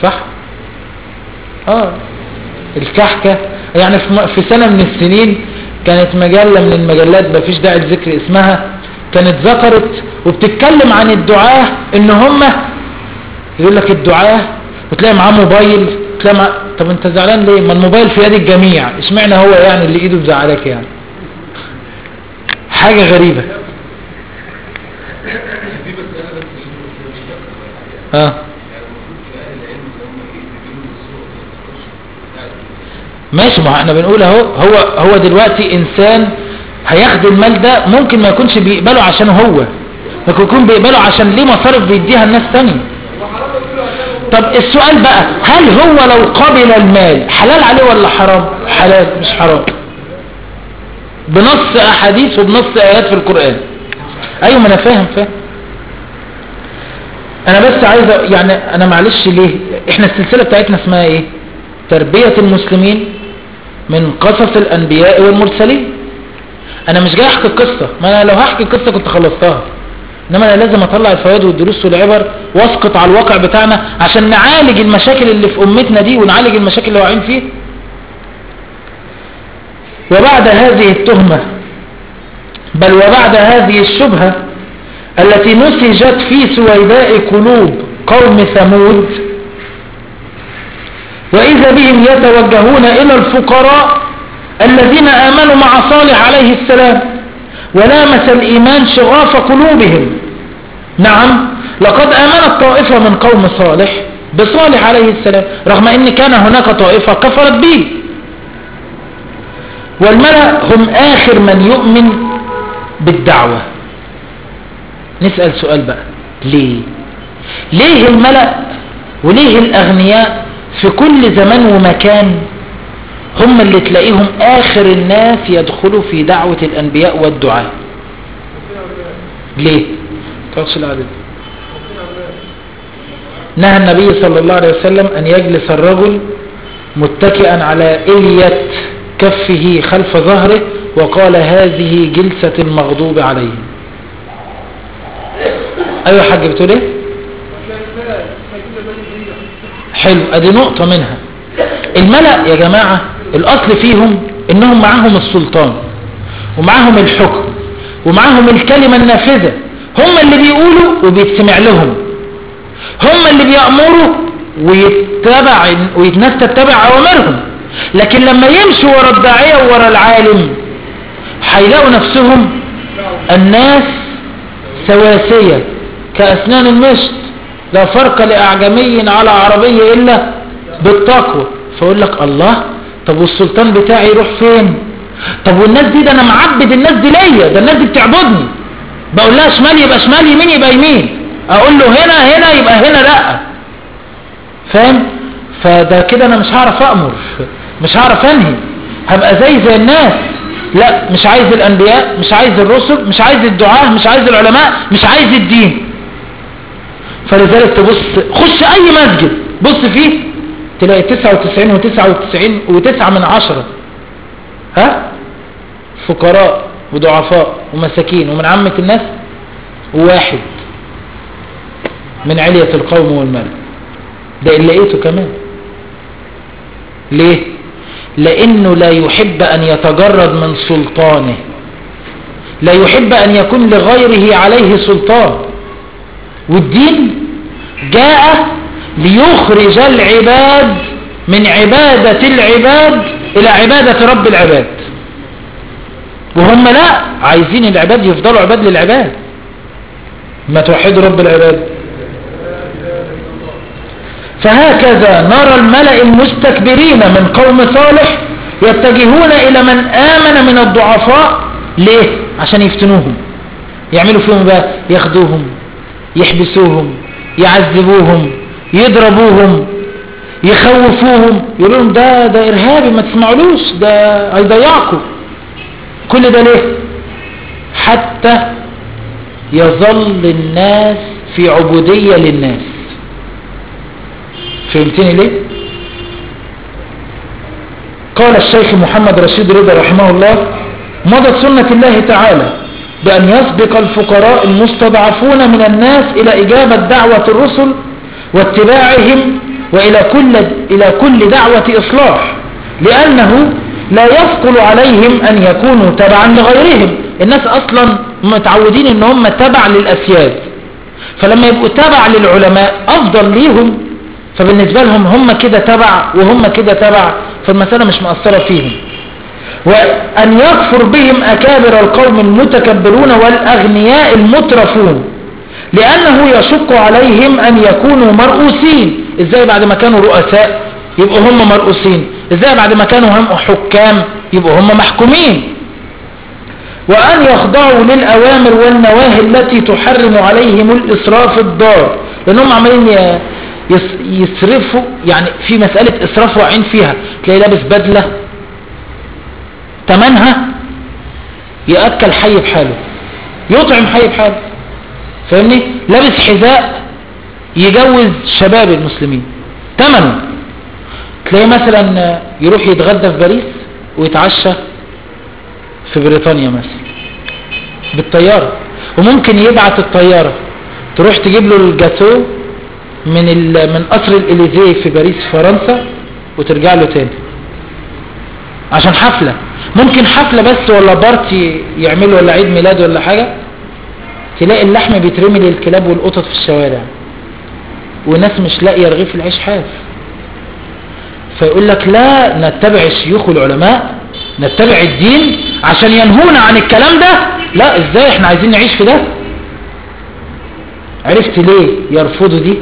صح اه الكحكة يعني في م- في سنة من السنين كانت مجلة من المجلات مفيش داعي لذكر اسمها كانت ذكرت وبتتكلم عن الدعاة ان هم يقول لك الدعاة وتلاقي معاه موبايل تلاقي مع... طب انت زعلان ليه ما الموبايل في يد الجميع اشمعنى هو يعني اللي ايده مزعلك يعني حاجة غريبة في مسألة بس مش فاكرة اه يعني المفروض في أهل العلم اللي هم إيه بيبينوا الصور يعني ماشي ما احنا بنقول اهو هو هو دلوقتي انسان هياخد المال ده ممكن ما يكونش بيقبله عشان هو ممكن يكون بيقبله عشان ليه مصارف بيديها الناس تانية طب السؤال بقى هل هو لو قبل المال حلال عليه ولا حرام حلال مش حرام بنص احاديث وبنص ايات في القرآن ايوه ما انا فاهم فاهم انا بس عايز أ- يعني انا معلش ليه احنا السلسلة بتاعتنا اسمها ايه تربية المسلمين من قصص الانبياء والمرسلين انا مش جاي احكي القصة ما انا لو هحكي القصة كنت خلصتها انما انا لازم اطلع الفوائد والدروس والعبر واسقط على الواقع بتاعنا عشان نعالج المشاكل اللي في امتنا دي ونعالج المشاكل اللي واقعين فيها وبعد هذه التهمة بل وبعد هذه الشبهة التي نسجت في سويداء قلوب قوم ثمود وإذا بهم يتوجهون إلى الفقراء الذين آمنوا مع صالح عليه السلام ولامس الإيمان شغاف قلوبهم نعم لقد آمنت طائفة من قوم صالح بصالح عليه السلام رغم أن كان هناك طائفة كفرت به والملأ هم آخر من يؤمن بالدعوة نسأل سؤال بقى ليه ليه الملأ وليه الأغنياء في كل زمان ومكان هم اللي تلاقيهم آخر الناس يدخلوا في دعوة الأنبياء والدعاء ليه تقصد العدد نهى النبي صلى الله عليه وسلم أن يجلس الرجل متكئا على إلية كفه خلف ظهره وقال هذه جلسة المغضوب عليهم أيوة يا حاج بتقول ايه حلو ادي نقطة منها الملأ يا جماعة الاصل فيهم انهم معاهم السلطان ومعاهم الحكم ومعاهم الكلمة النافذة هم اللي بيقولوا وبيتسمع لهم هم اللي بيأمروا ويتبع والناس تتبع اوامرهم لكن لما يمشوا ورا الداعية وورا العالم هيلاقوا نفسهم الناس سواسية كأسنان المشط لا فرق لأعجمي على عربي إلا بالتقوى فأقول لك الله طب والسلطان بتاعي يروح فين طب والناس دي ده أنا معبد الناس دي ليا ده الناس دي بتعبدني بقول لها شمال يبقى شمال يمين يبقى يمين أقول له هنا هنا يبقى هنا لا فاهم فده كده أنا مش هعرف أأمر مش هعرف أنهي هبقى زي زي الناس لا مش عايز الأنبياء مش عايز الرسل مش عايز الدعاة مش عايز العلماء مش عايز الدين فلذلك تبص خش اي مسجد بص فيه تلاقي 99 و99 و9 من عشرة ها فقراء وضعفاء ومساكين ومن عامة الناس وواحد من علية القوم والمال ده اللي لقيته كمان ليه لانه لا يحب ان يتجرد من سلطانه لا يحب ان يكون لغيره عليه سلطان والدين جاء ليخرج العباد من عبادة العباد إلى عبادة رب العباد وهم لا عايزين العباد يفضلوا عباد للعباد ما توحدوا رب العباد فهكذا نرى الملأ المستكبرين من قوم صالح يتجهون إلى من آمن من الضعفاء ليه؟ عشان يفتنوهم يعملوا فيهم بقى ياخدوهم يحبسوهم يعذبوهم يضربوهم يخوفوهم يقولوا لهم ده ده ارهابي ما تسمعولوش ده هيضيعكم كل ده ليه حتى يظل الناس في عبودية للناس فهمتني ليه قال الشيخ محمد رشيد رضا رحمه الله مضت سنة الله تعالى بأن يسبق الفقراء المستضعفون من الناس إلى إجابة دعوة الرسل واتباعهم وإلى كل, إلى كل دعوة إصلاح لأنه لا يثقل عليهم أن يكونوا تبعا لغيرهم الناس أصلا متعودين أن هم تبع للأسياد فلما يبقوا تبع للعلماء أفضل ليهم فبالنسبة لهم هم كده تبع وهم كده تبع فالمسألة مش مأثرة فيهم وأن يكفر بهم أكابر القوم المتكبرون والأغنياء المترفون لأنه يشق عليهم أن يكونوا مرؤوسين إزاي بعد ما كانوا رؤساء يبقوا هم مرؤوسين إزاي بعد ما كانوا هم حكام يبقوا هم محكومين وأن يخضعوا للأوامر والنواهي التي تحرم عليهم الإسراف الضار لأنهم عمالين ي- يس- يسرفوا يعني في مسألة إسراف واقعين فيها تلاقي لابس بدلة تمنها يأكل حي بحاله يطعم حي بحاله فاهمني لابس حذاء يجوز شباب المسلمين تمنه تلاقيه مثلا يروح يتغدى في باريس ويتعشى في بريطانيا مثلا بالطيارة وممكن يبعت الطيارة تروح تجيب له الجاتو من ال- من قصر الإليزيه في باريس فرنسا وترجع له تاني عشان حفلة ممكن حفلة بس ولا بارتي يعملوا ولا عيد ميلاد ولا حاجة تلاقي اللحم بيترمي للكلاب والقطط في الشوارع وناس مش لاقيه رغيف العيش حاف فيقول لك لا نتبع الشيوخ والعلماء نتبع الدين عشان ينهونا عن الكلام ده لا ازاي احنا عايزين نعيش في ده عرفت ليه يرفضوا دي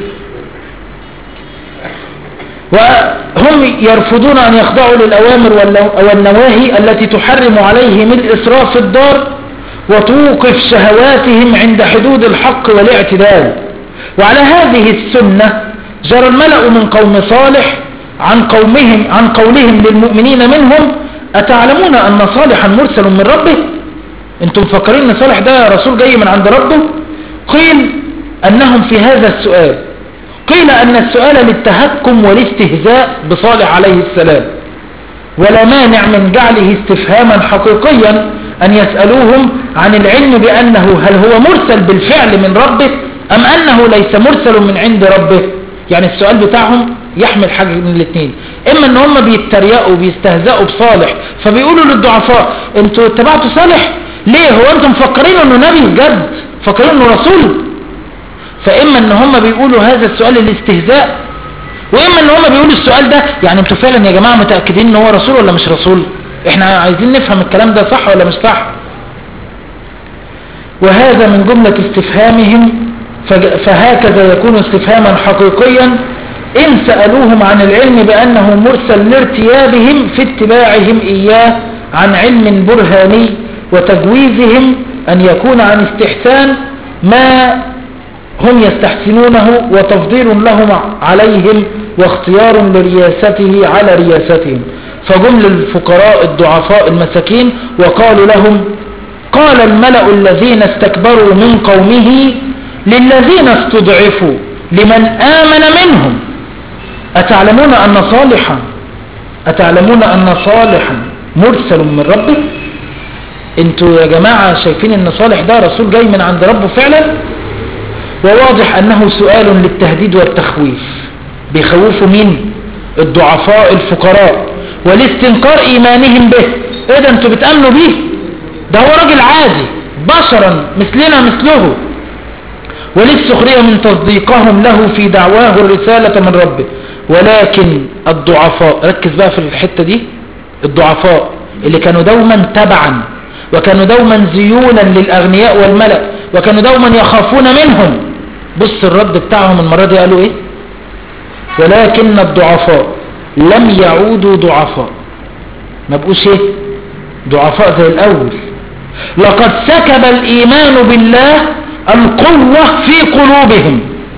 وهم يرفضون أن يخضعوا للأوامر واللو- والنواهي التي تحرم عليهم الإسراف في الدار وتوقف شهواتهم عند حدود الحق والاعتدال وعلى هذه السنة جرى الملأ من قوم صالح عن قومهم عن قولهم للمؤمنين منهم أتعلمون أن صالحا مرسل من ربه انتم مفكرين ان صالح ده رسول جاي من عند ربه قيل أنهم في هذا السؤال قيل أن السؤال للتهكم والاستهزاء بصالح عليه السلام ولا مانع من جعله استفهاما حقيقيا أن يسألوهم عن العلم بأنه هل هو مرسل بالفعل من ربه أم أنه ليس مرسل من عند ربه يعني السؤال بتاعهم يحمل حاجة من الاثنين إما أن هم بيتريقوا بيستهزئوا بصالح فبيقولوا للضعفاء انتوا اتبعتوا صالح ليه هو انتم مفكرين انه نبي بجد مفكرين انه رسول فإما ان هم بيقولوا هذا السؤال الاستهزاء وإما ان هم بيقولوا السؤال ده يعني انتوا فعلا يا جماعة متأكدين ان هو رسول ولا مش رسول احنا عايزين نفهم الكلام ده صح ولا مش صح وهذا من جملة استفهامهم فج- فهكذا يكون استفهاما حقيقيا إن سألوهم عن العلم بأنه مرسل لارتيابهم في اتباعهم إياه عن علم برهاني وتجويزهم أن يكون عن استحسان ما هم يستحسنونه وتفضيل لهم عليهم واختيار لرياسته على رياستهم فجم للفقراء الضعفاء المساكين وقالوا لهم قال الملأ الذين استكبروا من قومه للذين استضعفوا لمن آمن منهم أتعلمون أن صالحا أتعلمون أن صالحا مرسل من ربه انتوا يا جماعة شايفين ان صالح ده رسول جاي من عند ربه فعلا وواضح أنه سؤال للتهديد والتخويف بيخوفوا مين الضعفاء الفقراء والاستنكار إيمانهم به إيه ده أنتوا بتأمنوا بيه ده هو راجل عادي بشرا مثلنا مثله وللسخرية من تصديقهم له في دعواه الرسالة من ربه ولكن الضعفاء ركز بقى في الحتة دي الضعفاء اللي كانوا دوما تبعا وكانوا دوما زيونا للأغنياء والملأ وكانوا دوما يخافون منهم بص الرد بتاعهم المرة دي قالوا ايه ولكن الضعفاء لم يعودوا ضعفاء ما بقوش ايه ضعفاء زي الاول لقد سكب الايمان بالله القوة في قلوبهم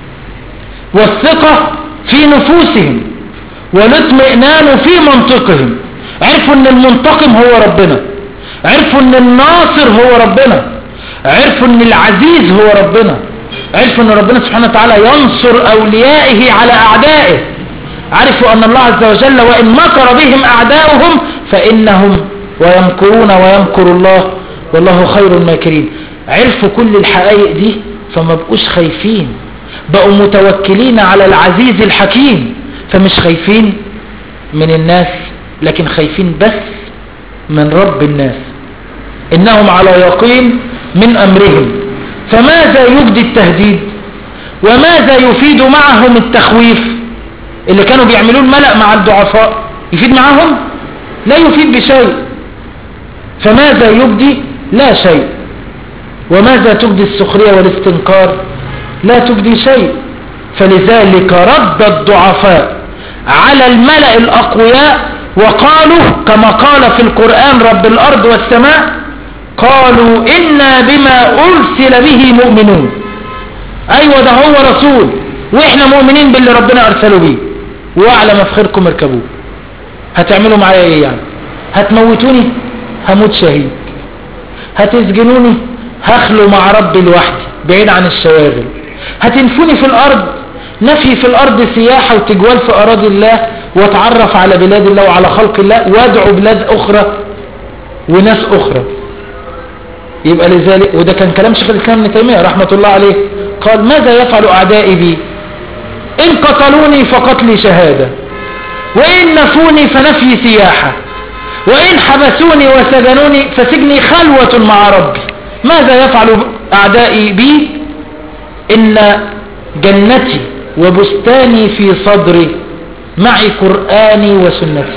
والثقة في نفوسهم والاطمئنان في منطقهم عرفوا ان المنتقم هو ربنا عرفوا ان الناصر هو ربنا عرفوا ان العزيز هو ربنا عرفوا ان ربنا سبحانه وتعالى ينصر اوليائه على اعدائه عرفوا ان الله عز وجل وان مكر بهم اعداؤهم فانهم ويمكرون ويمكر الله والله خير الماكرين عرفوا كل الحقائق دي فما بقوش خايفين بقوا متوكلين على العزيز الحكيم فمش خايفين من الناس لكن خايفين بس من رب الناس إنهم على يقين من أمرهم فماذا يجدي التهديد وماذا يفيد معهم التخويف اللي كانوا بيعملوا الملأ مع الضعفاء يفيد معهم لا يفيد بشيء فماذا يبدي لا شيء وماذا تبدي السخرية والاستنكار لا تبدي شيء فلذلك رد الضعفاء على الملأ الأقوياء وقالوا كما قال في القرآن رب الأرض والسماء قالوا إنا بما أرسل به مؤمنون أيوة ده هو رسول وإحنا مؤمنين باللي ربنا أرسله به وأعلى مفخركم اركبوه هتعملوا معايا إيه يعني هتموتوني هموت شهيد هتسجنوني هخلو مع ربي لوحدي بعيد عن الشواغل هتنفوني في الأرض نفي في الأرض سياحة وتجوال في أراضي الله واتعرف على بلاد الله وعلى خلق الله وادعو بلاد أخرى وناس أخرى يبقى لذلك وده كان كلام شيخ الإسلام ابن تيمية رحمة الله عليه قال ماذا يفعل أعدائي بي إن قتلوني فقتلي شهادة وإن نفوني فنفي سياحة وإن حبسوني وسجنوني فسجني خلوة مع ربي ماذا يفعل أعدائي بي إن جنتي وبستاني في صدري معي قرآني وسنتي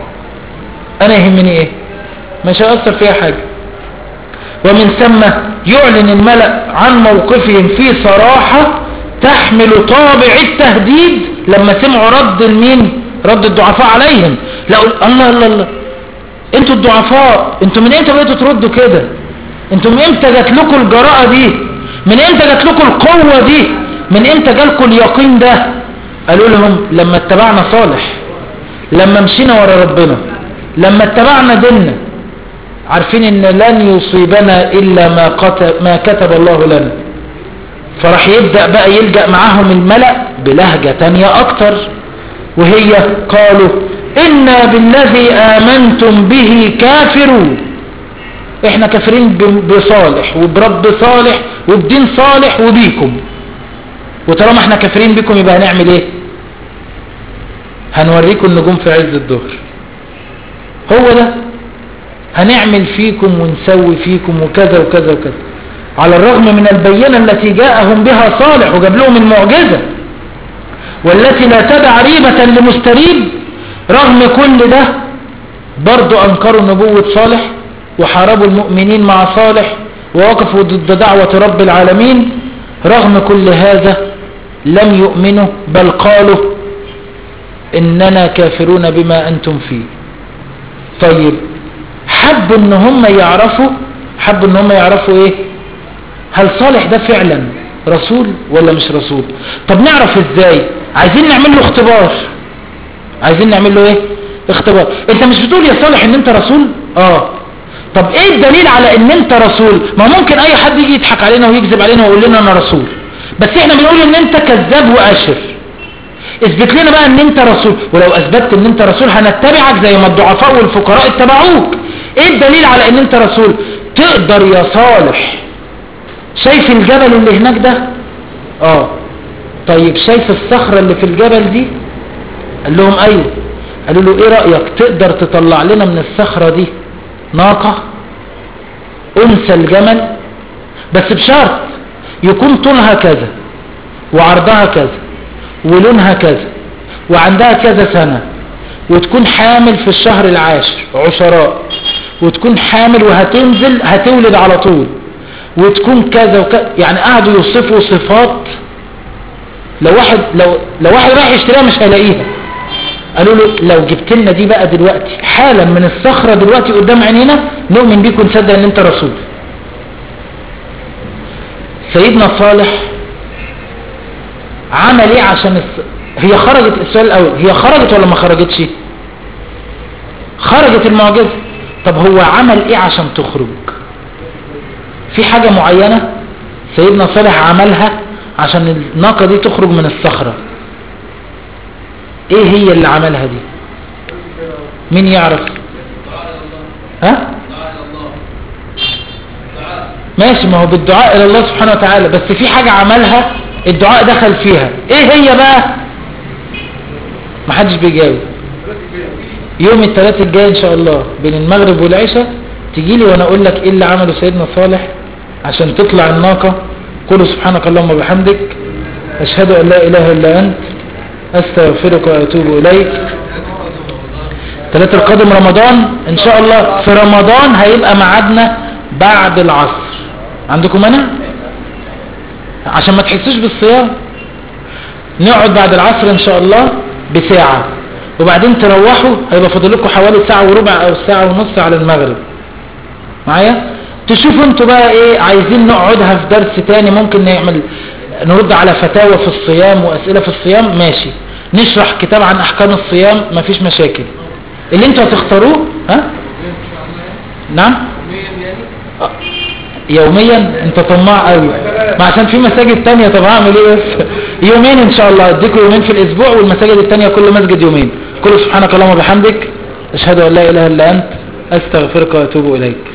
أنا يهمني إيه مش هيأثر فيها حاجة ومن ثم يعلن الملأ عن موقفهم في صراحة تحمل طابع التهديد لما سمعوا رد المين رد الضعفاء عليهم لا الله الله الله انتوا الضعفاء انتوا من امتى بقيتوا تردوا كده انتوا من امتى جات لكم الجراءة دي من امتى جات لكم القوة دي من امتى جالكم اليقين ده قالوا لهم لما اتبعنا صالح لما مشينا ورا ربنا لما اتبعنا ديننا عارفين ان لن يصيبنا الا ما, قتب ما كتب الله لنا فراح يبدأ بقى يلجأ معاهم الملأ بلهجة تانية اكتر وهي قالوا إنا بالذي آمنتم به كافرون احنا كافرين بصالح وبرب صالح وبدين صالح وبيكم وطالما احنا كافرين بكم يبقى هنعمل ايه هنوريكم النجوم في عز الظهر هو ده هنعمل فيكم ونسوي فيكم وكذا وكذا وكذا على الرغم من البينة التي جاءهم بها صالح وجاب لهم المعجزة والتي لا تدع ريبة لمستريب رغم كل ده برضو أنكروا نبوة صالح وحاربوا المؤمنين مع صالح ووقفوا ضد دعوة رب العالمين رغم كل هذا لم يؤمنوا بل قالوا إننا كافرون بما أنتم فيه طيب حبوا ان هم يعرفوا حبوا ان هم يعرفوا ايه هل صالح ده فعلا رسول ولا مش رسول طب نعرف ازاي عايزين نعمل له اختبار عايزين نعمل له ايه اختبار انت مش بتقول يا صالح ان انت رسول اه طب ايه الدليل على ان انت رسول ما ممكن اي حد يجي يضحك علينا ويكذب علينا ويقول لنا انا رسول بس احنا بنقول ان انت كذاب واشر اثبت لنا بقى ان انت رسول ولو اثبتت ان انت رسول هنتبعك زي ما الضعفاء والفقراء اتبعوك ايه الدليل على ان انت رسول تقدر يا صالح شايف الجبل اللي هناك ده اه طيب شايف الصخرة اللي في الجبل دي قال لهم ايوه قالوا له ايه رأيك تقدر تطلع لنا من الصخرة دي ناقة انثى الجمل بس بشرط يكون طولها كذا وعرضها كذا ولونها كذا وعندها كذا سنة وتكون حامل في الشهر العاشر عشراء وتكون حامل وهتنزل هتولد على طول وتكون كذا وكذا يعني قعدوا يوصفوا صفات لو واحد لو لو واحد رايح يشتريها مش هيلاقيها قالوا له لو جبت لنا دي بقى دلوقتي حالا من الصخرة دلوقتي قدام عينينا نؤمن بيك ونصدق ان انت رسول سيدنا صالح عمل ايه عشان الس... هي خرجت السؤال الاول هي خرجت ولا ما خرجتش خرجت المعجزة طب هو عمل ايه عشان تخرج في حاجة معينة سيدنا صالح عملها عشان الناقة دي تخرج من الصخرة ايه هي اللي عملها دي مين يعرف ها ماشي ما هو بالدعاء الى الله سبحانه وتعالى بس في حاجة عملها الدعاء دخل فيها ايه هي بقى محدش بيجاوب يوم الثلاث الجاي ان شاء الله بين المغرب والعشاء تجي لي وانا اقول لك ايه اللي عمله سيدنا صالح عشان تطلع الناقة قولوا سبحانك اللهم وبحمدك اشهد ان لا اله الا انت استغفرك واتوب اليك ثلاثة القادم رمضان ان شاء الله في رمضان هيبقى ميعادنا بعد العصر عندكم مانع عشان ما تحسوش بالصيام نقعد بعد العصر ان شاء الله بساعة وبعدين تروحوا هيبقى فاضل لكم حوالي ساعة وربع او ساعة ونص على المغرب معايا تشوفوا انتوا بقى ايه عايزين نقعدها في درس تاني ممكن نعمل نرد على فتاوى في الصيام واسئلة في الصيام ماشي نشرح كتاب عن احكام الصيام مفيش مشاكل اللي انتوا هتختاروه ها نعم آه. يوميا انت طماع قوي ما عشان في مساجد تانية طب هعمل ايه بس يومين ان شاء الله اديكم يومين في الاسبوع والمساجد التانية كل مسجد يومين كل سبحانك اللهم وبحمدك اشهد ان لا اله الا انت استغفرك واتوب اليك